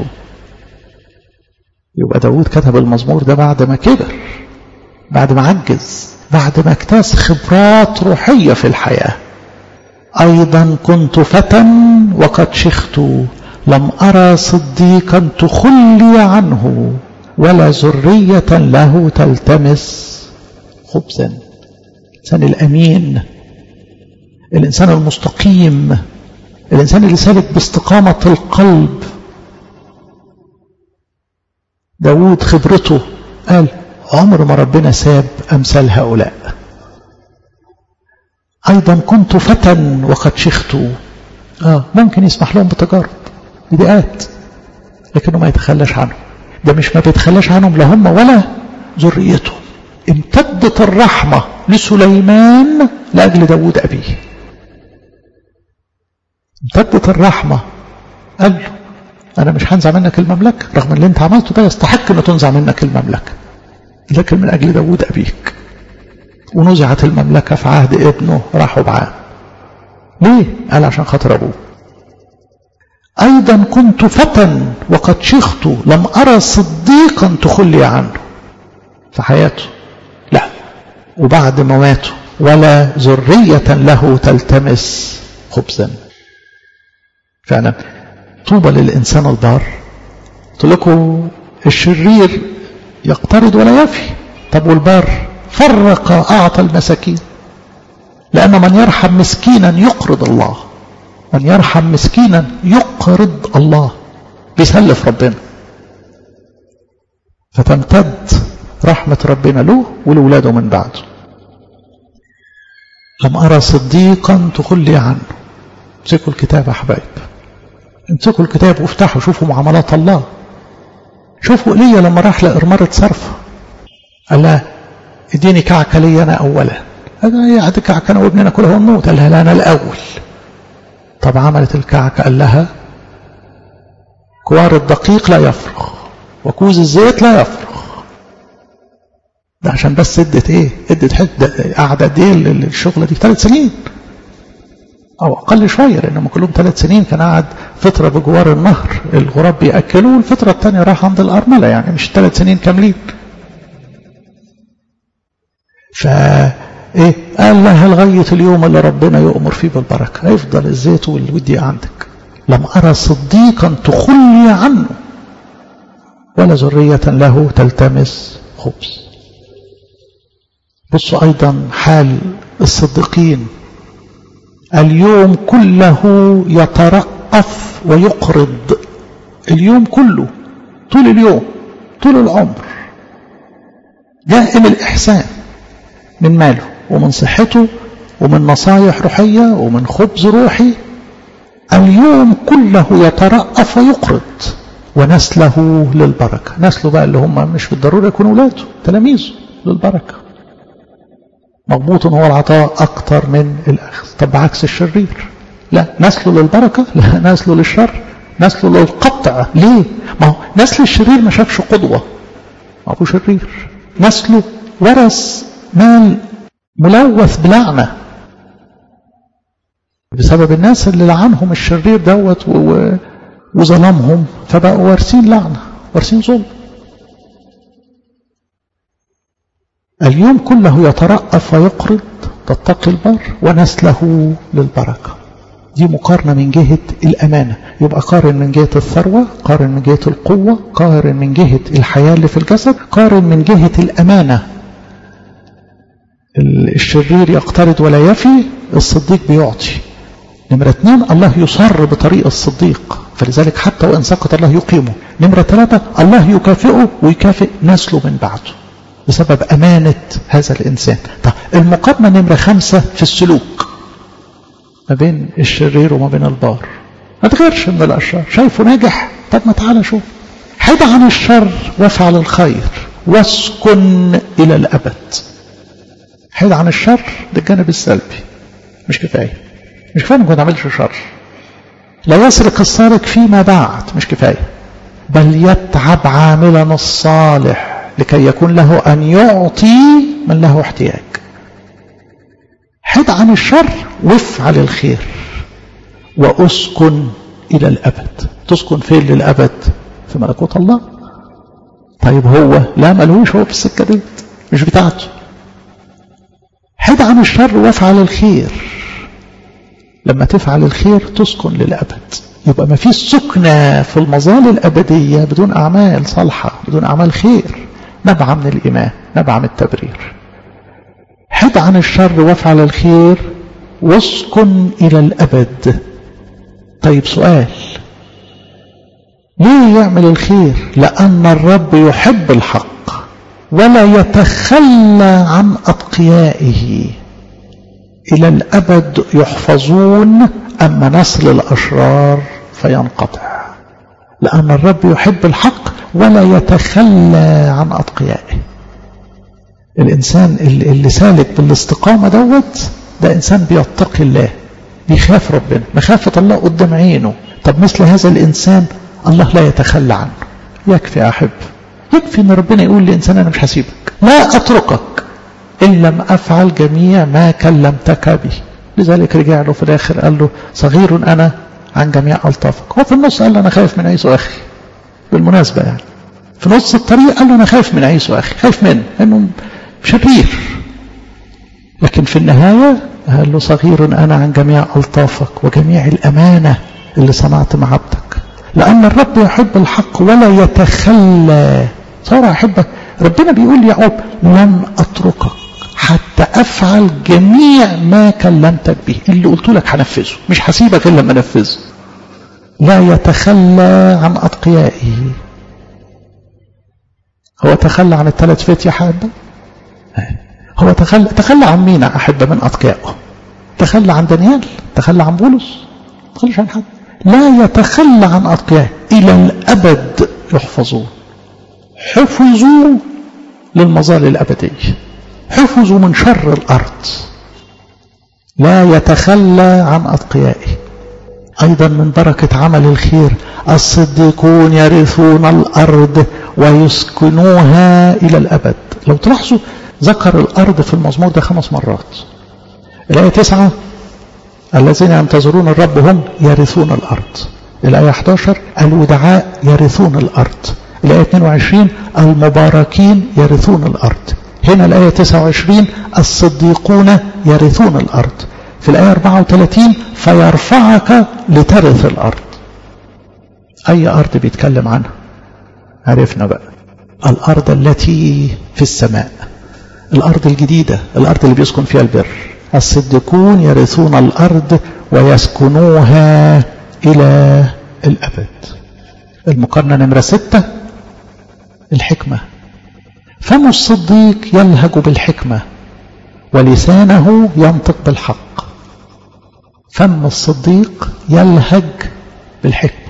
يبقى داود كتب المزمور ده بعد ما كبر بعد ما عجز بعد ما اكتاز خبرات روحية في الحياة أيضا كنت فتى وقد شخت لم أرى صديقا تخلي عنه ولا ذرية له تلتمس خبزا الإنسان الأمين الإنسان المستقيم الإنسان اللي سالك باستقامة القلب داود خبرته قال عمر ما ربنا ساب أمثال هؤلاء أيضا كنت فتى وقد شخت آه ممكن يسمح لهم بتجارب بدقات لكنه ما يتخلاش عنهم ده مش ما بيتخلاش عنهم لا هم ولا ذريتهم امتدت الرحمة لسليمان لأجل داود أبيه امتدت الرحمة قال له أنا مش هنزع منك المملكة رغم اللي أنت عملته ده يستحق أن تنزع منك المملكة لكن من أجل داود أبيك ونزعت المملكة في عهد ابنه راحوا معاه ليه؟ قال عشان خاطر أبوه أيضا كنت فتى وقد شخت لم أرى صديقا تخلي عنه في حياته لا وبعد مواته ولا ذرية له تلتمس خبزا فعلا طوبى للإنسان البار قلت لكم الشرير يقترض ولا يفي طب والبار فرق أعطى المساكين لأن من يرحم مسكينا يقرض الله من يرحم مسكينا يقرض الله بيسلف ربنا فتمتد رحمة ربنا له ولولاده من بعده لم أرى صديقا تخلي عنه امسكوا الكتاب يا حبايب امسكوا الكتاب وافتحوا شوفوا معاملات الله شوفوا ايليا لما راح لإرمرة صرفة قال لها اديني كعكة لي أنا أولا قال لها ايه عندك كعكة أنا وابني ناكلها ونموت قال لها لا أنا الأول طب عملت الكعكة قال لها كوار الدقيق لا يفرغ وكوز الزيت لا يفرغ ده عشان بس ادت ايه ادت حته قاعده قد ايه الشغله دي ثلاث سنين او اقل شويه لانهم كلهم ثلاث سنين كان قاعد فتره بجوار النهر الغراب بياكلوه والفتره الثانيه راح عند الارمله يعني مش ثلاث سنين كاملين ف ايه قال لها لغايه اليوم اللي ربنا يؤمر فيه بالبركه يفضل الزيت والودي عندك لم ارى صديقا تخلي عنه ولا ذريه له تلتمس خبز بصوا أيضا حال الصديقين اليوم كله يترأف ويقرض اليوم كله طول اليوم طول العمر دائم الإحسان من ماله ومن صحته ومن نصايح روحية ومن خبز روحي اليوم كله يترأف ويقرض ونسله للبركة نسله بقى اللي هم مش بالضرورة يكونوا ولاده تلاميذه للبركة مضبوط هو العطاء أكتر من الأخذ طب بعكس الشرير لا نسله للبركة لا نسله للشر نسله للقطع ليه ما هو نسل الشرير ما شافش قدوة ما هو شرير نسله ورث مال ملوث بلعنة بسبب الناس اللي لعنهم الشرير دوت وظلمهم فبقوا وارثين لعنة وارثين ظلم اليوم كله يترأف ويقرض تتقي البر ونسله للبركة دي مقارنة من جهة الأمانة يبقى قارن من جهة الثروة قارن من جهة القوة قارن من جهة الحياة اللي في الجسد قارن من جهة الأمانة الشرير يقترض ولا يفي الصديق بيعطي نمرة اثنين الله يصر بطريق الصديق فلذلك حتى وإن سقط الله يقيمه نمرة ثلاثة الله يكافئه ويكافئ نسله من بعده بسبب أمانة هذا الإنسان طيب المقارنة نمرة خمسة في السلوك ما بين الشرير وما بين البار ما تغيرش من الأشرار شايفه ناجح طب ما تعالى شوف حد عن الشر وافعل الخير واسكن إلى الأبد حد عن الشر ده الجانب السلبي مش كفاية مش كفاية انك ما تعملش شر لا يسرق السارق فيما بعد مش كفاية بل يتعب عاملا الصالح لكي يكون له أن يعطي من له احتياج حد عن الشر وافعل الخير وأسكن إلى الأبد تسكن فين للأبد في ملكوت الله طيب هو لا ملهوش هو في السكة دي مش بتاعته حد عن الشر وافعل الخير لما تفعل الخير تسكن للأبد يبقى ما فيش سكنة في المظال الأبدية بدون أعمال صالحة بدون أعمال خير نبع من الإيمان نبع من التبرير حد عن الشر وافعل الخير واسكن إلى الأبد طيب سؤال ليه يعمل الخير لأن الرب يحب الحق ولا يتخلى عن أتقيائه إلى الأبد يحفظون أما نسل الأشرار فينقطع لأن الرب يحب الحق ولا يتخلى عن أتقيائه الإنسان اللي سالك بالاستقامة دوت ده إنسان بيتقي الله بيخاف ربنا مخافة الله قدام عينه طب مثل هذا الإنسان الله لا يتخلى عنه يكفي يا أحب يكفي أن ربنا يقول لإنسان أنا مش هسيبك لا أتركك إن لم أفعل جميع ما كلمتك به لذلك رجع له في الآخر قال له صغير أنا عن جميع ألطافك هو في النص قال له أنا خايف من عيسو أخي بالمناسبة يعني في نص الطريق قال له أنا خايف من عيسو أخي خايف منه إنه شرير لكن في النهاية قال له صغير أنا عن جميع ألطافك وجميع الأمانة اللي صنعت مع عبدك لأن الرب يحب الحق ولا يتخلى صار أحبك ربنا بيقول لي يعقوب لن أتركك حتى أفعل جميع ما كلمتك به اللي قلت لك هنفذه مش هسيبك إلا لما أنفذه لا يتخلى عن أتقيائه هو تخلى عن الثلاث فتية حابة هو تخلى تخلى عن مين أحب من أتقيائه تخلى عن دانيال تخلى عن بولس تخلى عن حد لا يتخلى عن أتقيائه إلى الأبد يحفظون حفظوا للمظال الأبدية حفظوا من شر الأرض لا يتخلى عن أتقيائه أيضا من بركة عمل الخير الصديقون يرثون الأرض ويسكنوها إلى الأبد لو تلاحظوا ذكر الأرض في المزمور ده خمس مرات الآية تسعة الذين ينتظرون الرب هم يرثون الأرض الآية 11 الودعاء يرثون الأرض الآية 22 المباركين يرثون الأرض هنا الآية 29 الصديقون يرثون الأرض في الآية 34 فيرفعك لترث الأرض أي أرض بيتكلم عنها عرفنا بقى الأرض التي في السماء الأرض الجديدة الأرض اللي بيسكن فيها البر الصديقون يرثون الأرض ويسكنوها إلى الأبد المقارنة نمرة ستة الحكمة فم الصديق يلهج بالحكمة ولسانه ينطق بالحق فم الصديق يلهج بالحكمة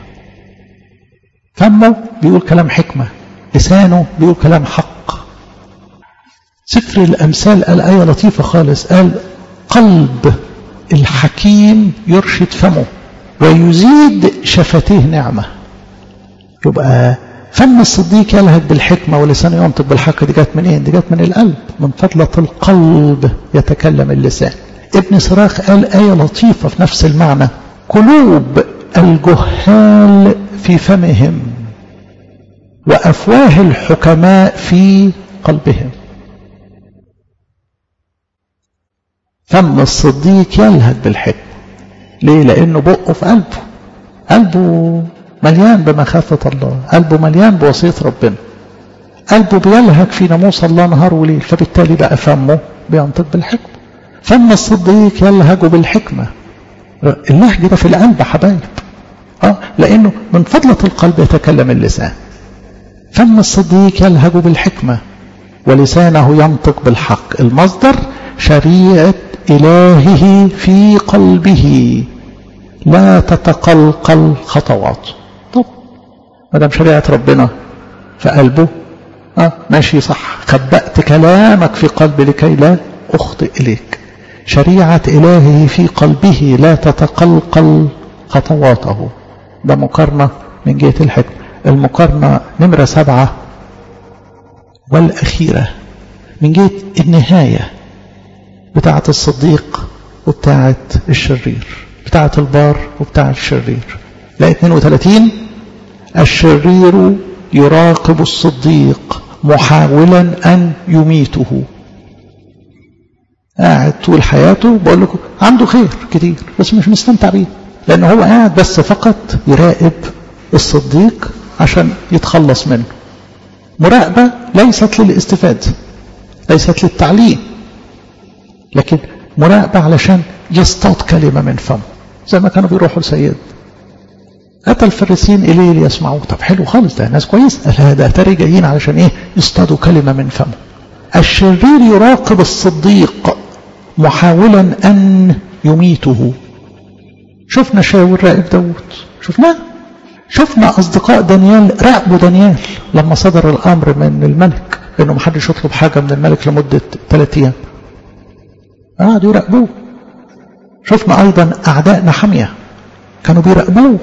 فمه بيقول كلام حكمة لسانه بيقول كلام حق سفر الأمثال قال آية لطيفة خالص قال قلب الحكيم يرشد فمه ويزيد شفتيه نعمة يبقى فم الصديق يلهج بالحكمة ولسانه ينطق بالحق دي جت منين؟ دي جت من القلب من فضلة القلب يتكلم اللسان ابن صراخ قال آية لطيفة في نفس المعنى قلوب الجهال في فمهم وأفواه الحكماء في قلبهم فم الصديق يلهج بالحكمة ليه؟ لأنه بقه في قلبه قلبه مليان بمخافة الله قلبه مليان بوصية ربنا قلبه بيلهج في ناموس الله نهار وليل فبالتالي بقى فمه بينطق بالحكمة فم الصديق يلهج بالحكمة اللهج ده في القلب حبايب اه لانه من فضلة القلب يتكلم اللسان فم الصديق يلهج بالحكمة ولسانه ينطق بالحق المصدر شريعة إلهه في قلبه لا تتقلقل خطواته طب ما دام شريعة ربنا في قلبه اه ماشي صح خبأت كلامك في قلبي لكي لا أخطئ إليك شريعة إلهه في قلبه لا تتقلقل خطواته ده مقارنة من جهة الحكمة المقارنة نمرة سبعة والأخيرة من جهة النهاية بتاعة الصديق وبتاعة الشرير بتاعة البار وبتاعة الشرير لا 32 الشرير يراقب الصديق محاولا أن يميته قاعد طول حياته بقول لكم عنده خير كتير بس مش مستمتع بيه لأن هو قاعد بس فقط يراقب الصديق عشان يتخلص منه مراقبة ليست للاستفادة ليست للتعليم لكن مراقبة علشان يصطاد كلمة من فمه زي ما كانوا بيروحوا لسيد أتى الفريسين إليه ليسمعوه طب حلو خالص ده ناس كويس قال هذا أتاري جايين علشان إيه يصطادوا كلمة من فمه الشرير يراقب الصديق محاولا أن يميته شفنا شاور راقب داود شفناه شفنا أصدقاء دانيال راقبوا دانيال لما صدر الأمر من الملك إنه محدش يطلب حاجة من الملك لمدة ثلاثة أيام قعدوا يراقبوه شفنا أيضا أعداء نحمية كانوا بيراقبوه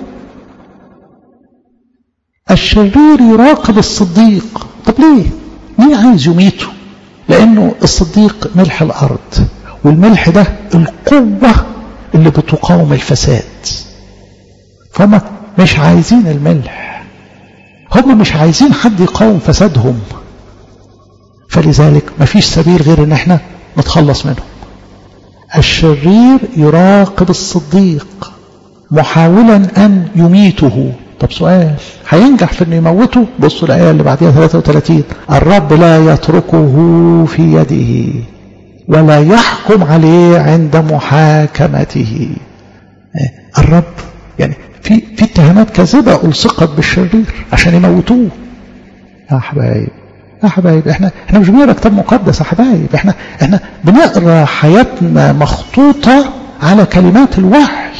الشرير يراقب الصديق طب ليه مين عايز يميته لأنه الصديق ملح الأرض والملح ده القوة اللي بتقاوم الفساد فهم مش عايزين الملح هم مش عايزين حد يقاوم فسادهم فلذلك مفيش سبيل غير ان احنا نتخلص منهم الشرير يراقب الصديق محاولا ان يميته طب سؤال هينجح في انه يموته بصوا الايه اللي بعديها 33 الرب لا يتركه في يده ولا يحكم عليه عند محاكمته الرب يعني في في اتهامات كاذبه الصقت بالشرير عشان يموتوه يا حبايب يا حبايب احنا احنا مش بنقرا كتاب مقدس يا حبايب احنا احنا بنقرا حياتنا مخطوطه على كلمات الوحي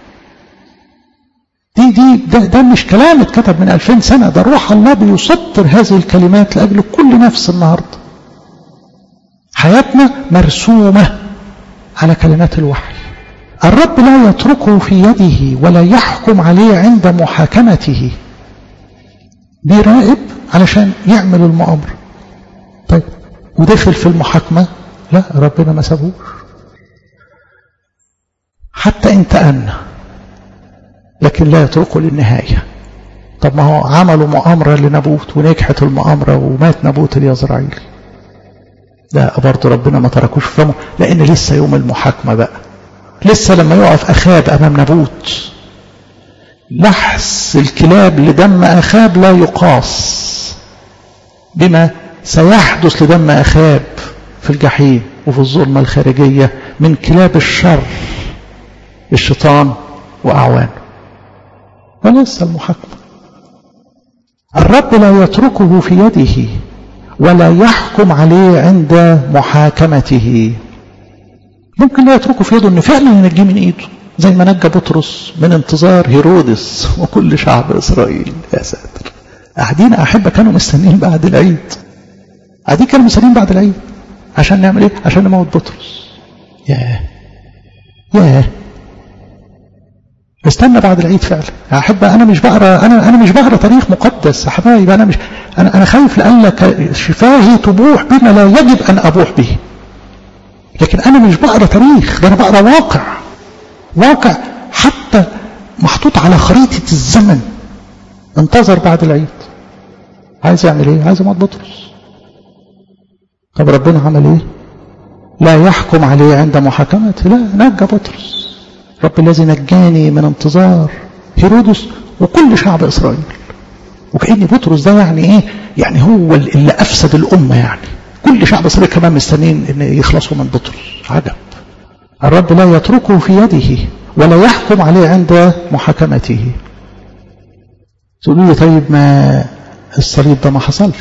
دي دي ده, ده مش كلام اتكتب من 2000 سنه ده روح الله بيسطر هذه الكلمات لاجل كل نفس النهارده حياتنا مرسومه على كلمات الوحي الرب لا يتركه في يده ولا يحكم عليه عند محاكمته بيراقب علشان يعمل المؤامرة طيب ودخل في المحاكمة لا ربنا ما سابوش حتى ان تأنى لكن لا يتركه للنهاية طب ما هو عملوا مؤامرة لنبوت ونجحت المؤامرة ومات نبوت اليزرعيلي لا برضه ربنا ما تركوش في فمه لأن لسه يوم المحاكمة بقى لسه لما يقف أخاب أمام نبوت لحس الكلاب لدم أخاب لا يقاس بما سيحدث لدم أخاب في الجحيم وفي الظلمة الخارجية من كلاب الشر الشيطان وأعوانه ولسه المحاكمة الرب لا يتركه في يده ولا يحكم عليه عند محاكمته ممكن لا يتركه في يده انه فعلا ينجيه من ايده زي ما نجى بطرس من انتظار هيرودس وكل شعب اسرائيل يا ساتر قاعدين احبه كانوا مستنيين بعد العيد قاعدين كانوا مستنيين بعد العيد عشان نعمل ايه عشان نموت بطرس ياه ياه استنى بعد العيد فعلا يا احبه انا مش بقرا انا انا مش بقرا تاريخ مقدس يا حبايبي انا مش انا انا خايف لألك شفاهي تبوح بما لا يجب ان ابوح به لكن انا مش بقرا تاريخ ده انا بقرا واقع واقع حتى محطوط على خريطه الزمن انتظر بعد العيد عايز يعمل ايه عايز يموت بطرس طب ربنا عمل ايه لا يحكم عليه عند محاكمته لا نجى بطرس رب الذي نجاني من انتظار هيرودس وكل شعب اسرائيل وكأن بطرس ده يعني ايه يعني هو اللي افسد الامه يعني كل شعب اسرائيل كمان مستنيين ان يخلصوا من بطرس عجب الرب لا يتركه في يده ولا يحكم عليه عند محاكمته تقولوا لي طيب ما الصليب ده ما حصلش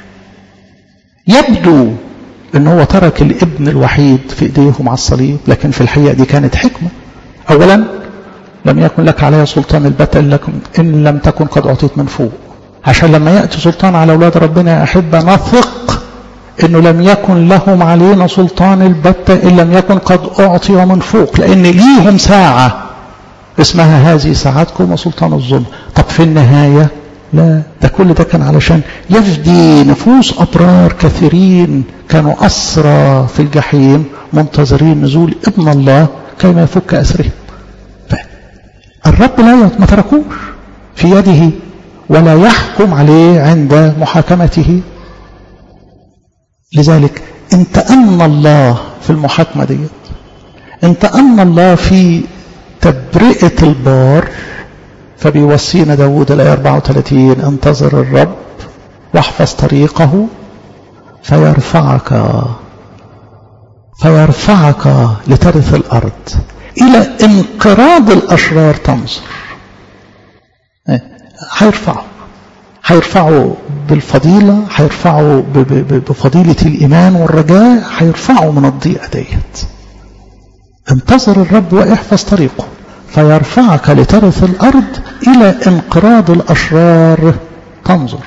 يبدو ان هو ترك الابن الوحيد في ايديهم على الصليب لكن في الحقيقه دي كانت حكمه اولا لم يكن لك علي سلطان البتة ان لم تكن قد اعطيت من فوق عشان لما ياتي سلطان على اولاد ربنا يا احبه نثق انه لم يكن لهم علينا سلطان البتة ان لم يكن قد اعطي من فوق لان ليهم ساعه اسمها هذه ساعتكم وسلطان الظلم طب في النهايه لا ده كل ده كان علشان يفدي نفوس أبرار كثيرين كانوا أسرى في الجحيم منتظرين نزول ابن الله كيما يفك أسرهم الرب لا ما تركوش في يده ولا يحكم عليه عند محاكمته لذلك ان تأن الله في المحاكمة ديت ان تأن الله في تبرئة البار فبيوصينا داود الآية 34 انتظر الرب واحفظ طريقه فيرفعك فيرفعك لترث الأرض إلى انقراض الأشرار تنظر هيرفعه هيرفعه بالفضيلة هيرفعه بفضيلة الإيمان والرجاء هيرفعه من الضيقة ديت انتظر الرب واحفظ طريقه فيرفعك لترث الأرض إلى انقراض الأشرار تنظر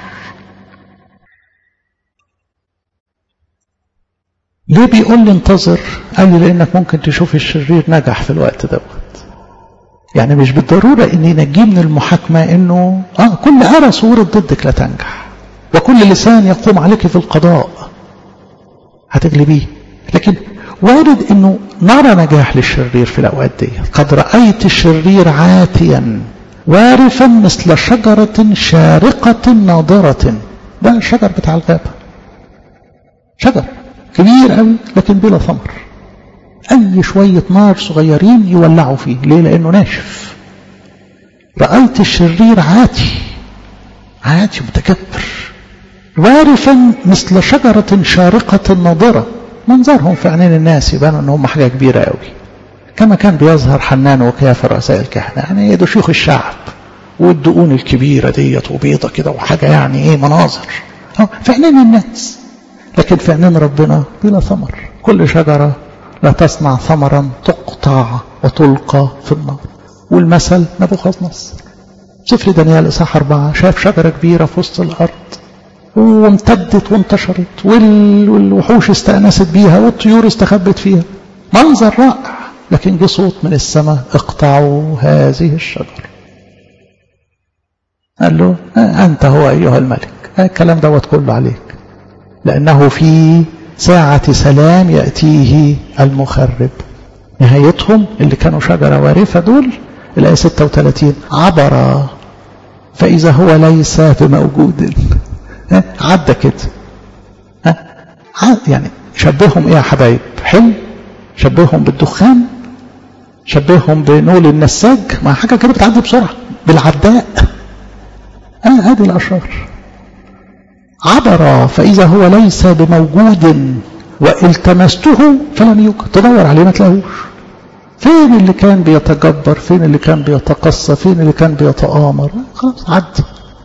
ليه بيقول لي انتظر قال لي لأنك ممكن تشوف الشرير نجح في الوقت دوت يعني مش بالضرورة ان ينجيه من المحاكمة انه اه كل أرى صورة ضدك لا تنجح وكل لسان يقوم عليك في القضاء هتغلبيه لكن وارد انه نرى نجاح للشرير في الاوقات دي قد رايت الشرير عاتيا وارفا مثل شجرة شارقة ناضرة ده الشجر بتاع الغابة شجر كبير قوي لكن بلا ثمر أي شوية نار صغيرين يولعوا فيه ليه لأنه ناشف رأيت الشرير عاتي عاتي متكبر وارفا مثل شجرة شارقة ناضرة منظرهم في عينين الناس يبان ان هم حاجة كبيرة قوي كما كان بيظهر حنان وكياف رؤساء الكهنة يعني ده شيوخ الشعب والدقون الكبيرة ديت وبيضة كده وحاجة يعني ايه مناظر في عينين الناس لكن في عينين ربنا بلا ثمر كل شجرة لا تصنع ثمرا تقطع وتلقى في النار والمثل نبوخذ نصر سفر دانيال إصحاح أربعة شاف شجرة كبيرة في وسط الأرض وامتدت وانتشرت والوحوش استأنست بيها والطيور استخبت فيها منظر رائع لكن جه صوت من السماء اقطعوا هذه الشجرة قال له أنت هو أيها الملك الكلام دوت كله عليك لأنه في ساعة سلام يأتيه المخرب نهايتهم اللي كانوا شجرة وارفة دول الآية 36 عبر فإذا هو ليس بموجود عدى كده يعني شبههم ايه يا حبايب حلم شبههم بالدخان شبههم بنول النساج ما حاجة كده بتعدي بسرعة بالعداء اه هذه الأشرار عبر فإذا هو ليس بموجود والتمسته فلم يوجد تدور عليه ما تلاقوش فين اللي كان بيتجبر فين اللي كان بيتقصى فين اللي كان بيتآمر خلاص عدى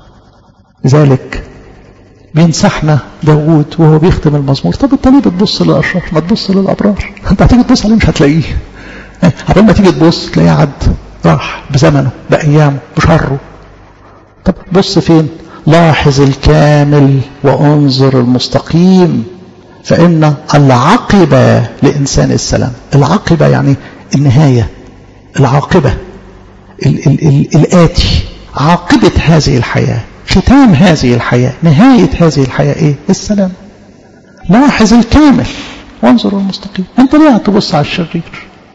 لذلك بينصحنا داوود وهو بيختم المزمور طب انت ليه بتبص للاشرار ما تبص للابرار انت هتيجي تبص عليه مش هتلاقيه قبل ما تيجي تبص تلاقيه عد راح بزمنه بايامه بشره طب بص فين لاحظ الكامل وانظر المستقيم فان العقبه لانسان السلام العقبه يعني النهايه العاقبه ال ال ال الاتي عاقبه هذه الحياه ختام هذه الحياة نهاية هذه الحياة ايه السلام لاحظ الكامل وانظر المستقيم انت ليه تبص على الشرير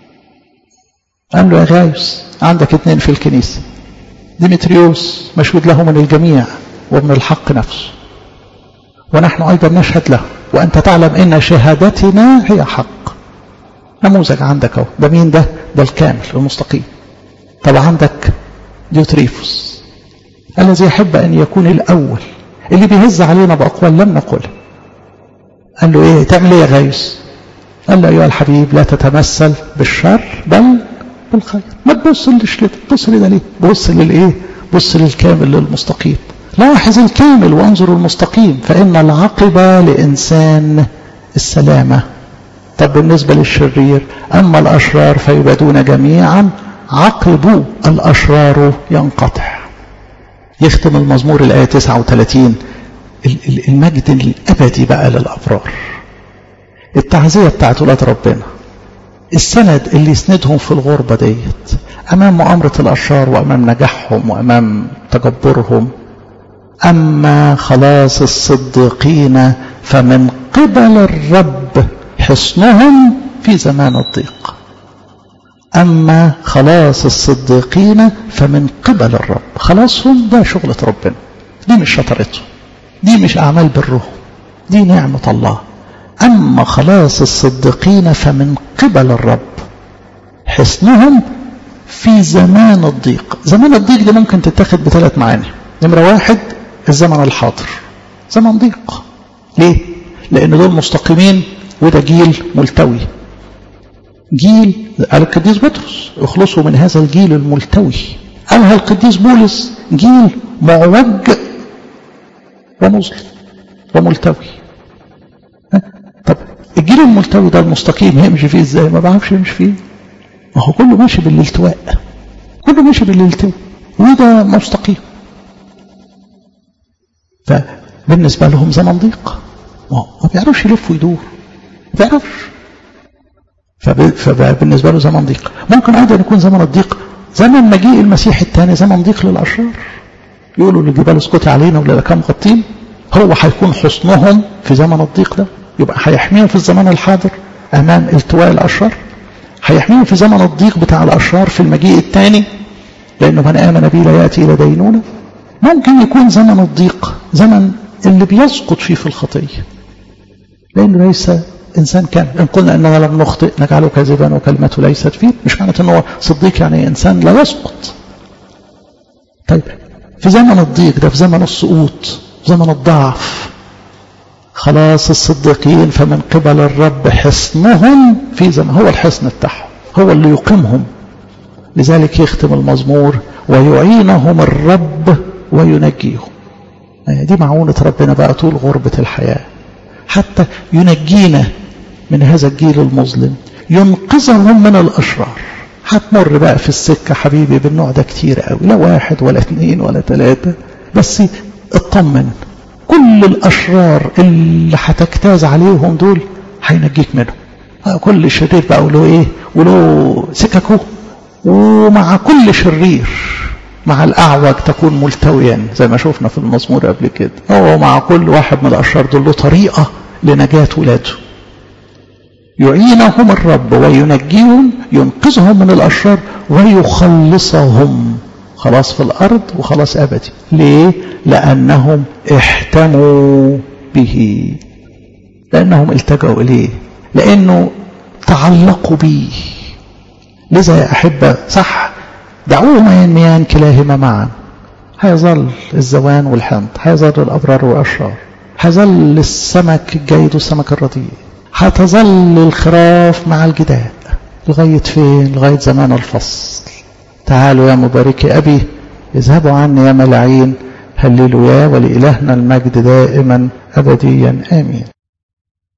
قال له يا غايوس عندك اتنين في الكنيسة ديمتريوس مشهود له من الجميع ومن الحق نفسه ونحن أيضا نشهد له وأنت تعلم إن شهادتنا هي حق نموذج عندك اهو ده مين ده ده الكامل المستقيم طب عندك ديوتريفوس الذي يحب أن يكون الأول اللي بيهز علينا بأقوال لم نقلها قال له إيه تعمل إيه يا غايس قال له أيها الحبيب لا تتمثل بالشر بل بالخير ما تبصلش ليه تبص لده ليه بص للإيه بص للكامل للمستقيم لاحظ الكامل وانظر المستقيم فإن العقبة لإنسان السلامة طب بالنسبة للشرير أما الأشرار فيبادون جميعا عقب الأشرار ينقطع يختم المزمور الآية 39 المجد الأبدي بقى للأبرار التعزية بتاعت ولاد ربنا السند اللي يسندهم في الغربة ديت أمام مؤامرة الأشرار وأمام نجاحهم وأمام تجبرهم أما خلاص الصديقين فمن قبل الرب حصنهم في زمان الضيق أما خلاص الصديقين فمن قبل الرب خلاصهم ده شغلة ربنا دي مش شطرته دي مش أعمال برهم دي نعمة الله أما خلاص الصديقين فمن قبل الرب حصنهم في زمان الضيق زمان الضيق ده ممكن تتاخد بثلاث معاني نمرة واحد الزمن الحاضر زمن ضيق ليه؟ لأن دول مستقيمين وده جيل ملتوي جيل قال القديس بطرس اخلصوا من هذا الجيل الملتوي قالها القديس بولس جيل معوج ومظلم وملتوي طب الجيل الملتوي ده المستقيم يمشي فيه ازاي ما بعرفش يمشي فيه ما هو كله ماشي بالالتواء كله ماشي بالالتواء وده مستقيم فبالنسبة لهم زمن ضيق ما بيعرفش يلف ويدور ما بيعرفش فبالنسبة له زمن ضيق ممكن أيضا يكون زمن الضيق زمن مجيء المسيح الثاني زمن ضيق للأشرار يقولوا للجبال اسقطي علينا ولا كم غطين هو هيكون حصنهم في زمن الضيق ده يبقى هيحميهم في الزمان الحاضر أمام التواء الأشرار هيحميهم في زمن الضيق بتاع الأشرار في المجيء الثاني لأنه من آمن بي لا يأتي إلى دينونة ممكن يكون زمن الضيق زمن اللي بيسقط فيه في الخطية لأنه ليس إنسان كان إن قلنا أننا لم نخطئ نجعله كاذبا وكلمته ليست فيه مش معنى أنه صديق يعني إنسان لا يسقط طيب في زمن الضيق ده في زمن السقوط في زمن الضعف خلاص الصديقين فمن قبل الرب حصنهم في زمن هو الحصن بتاعهم هو اللي يقيمهم لذلك يختم المزمور ويعينهم الرب وينجيهم دي معونة ربنا بقى طول غربة الحياة حتى ينجينا من هذا الجيل المظلم ينقذهم من الأشرار هتمر بقى في السكة حبيبي بالنوع ده كتير قوي لا واحد ولا اثنين ولا ثلاثة بس اطمن كل الأشرار اللي هتجتاز عليهم دول هينجيك منهم كل شرير بقى وله ايه وله سككه ومع كل شرير مع الأعوج تكون ملتويا زي ما شفنا في المزمور قبل كده هو مع كل واحد من الأشرار دول له طريقة لنجاة ولاده يعينهم الرب وينجيهم ينقذهم من الأشرار ويخلصهم خلاص في الأرض وخلاص أبدي ليه؟ لأنهم احتموا به لأنهم التجأوا إليه لأنه تعلقوا به لذا يا أحبة صح دعوهما ينميان كلاهما معا هيظل الزوان والحمض هيظل الأبرار والأشرار هيظل السمك الجيد والسمك الرديء هتظل الخراف مع الجداء لغاية فين لغاية زمان الفصل تعالوا يا مباركي أبي اذهبوا عني يا ملاعين هللوا يا ولإلهنا المجد دائما أبديا آمين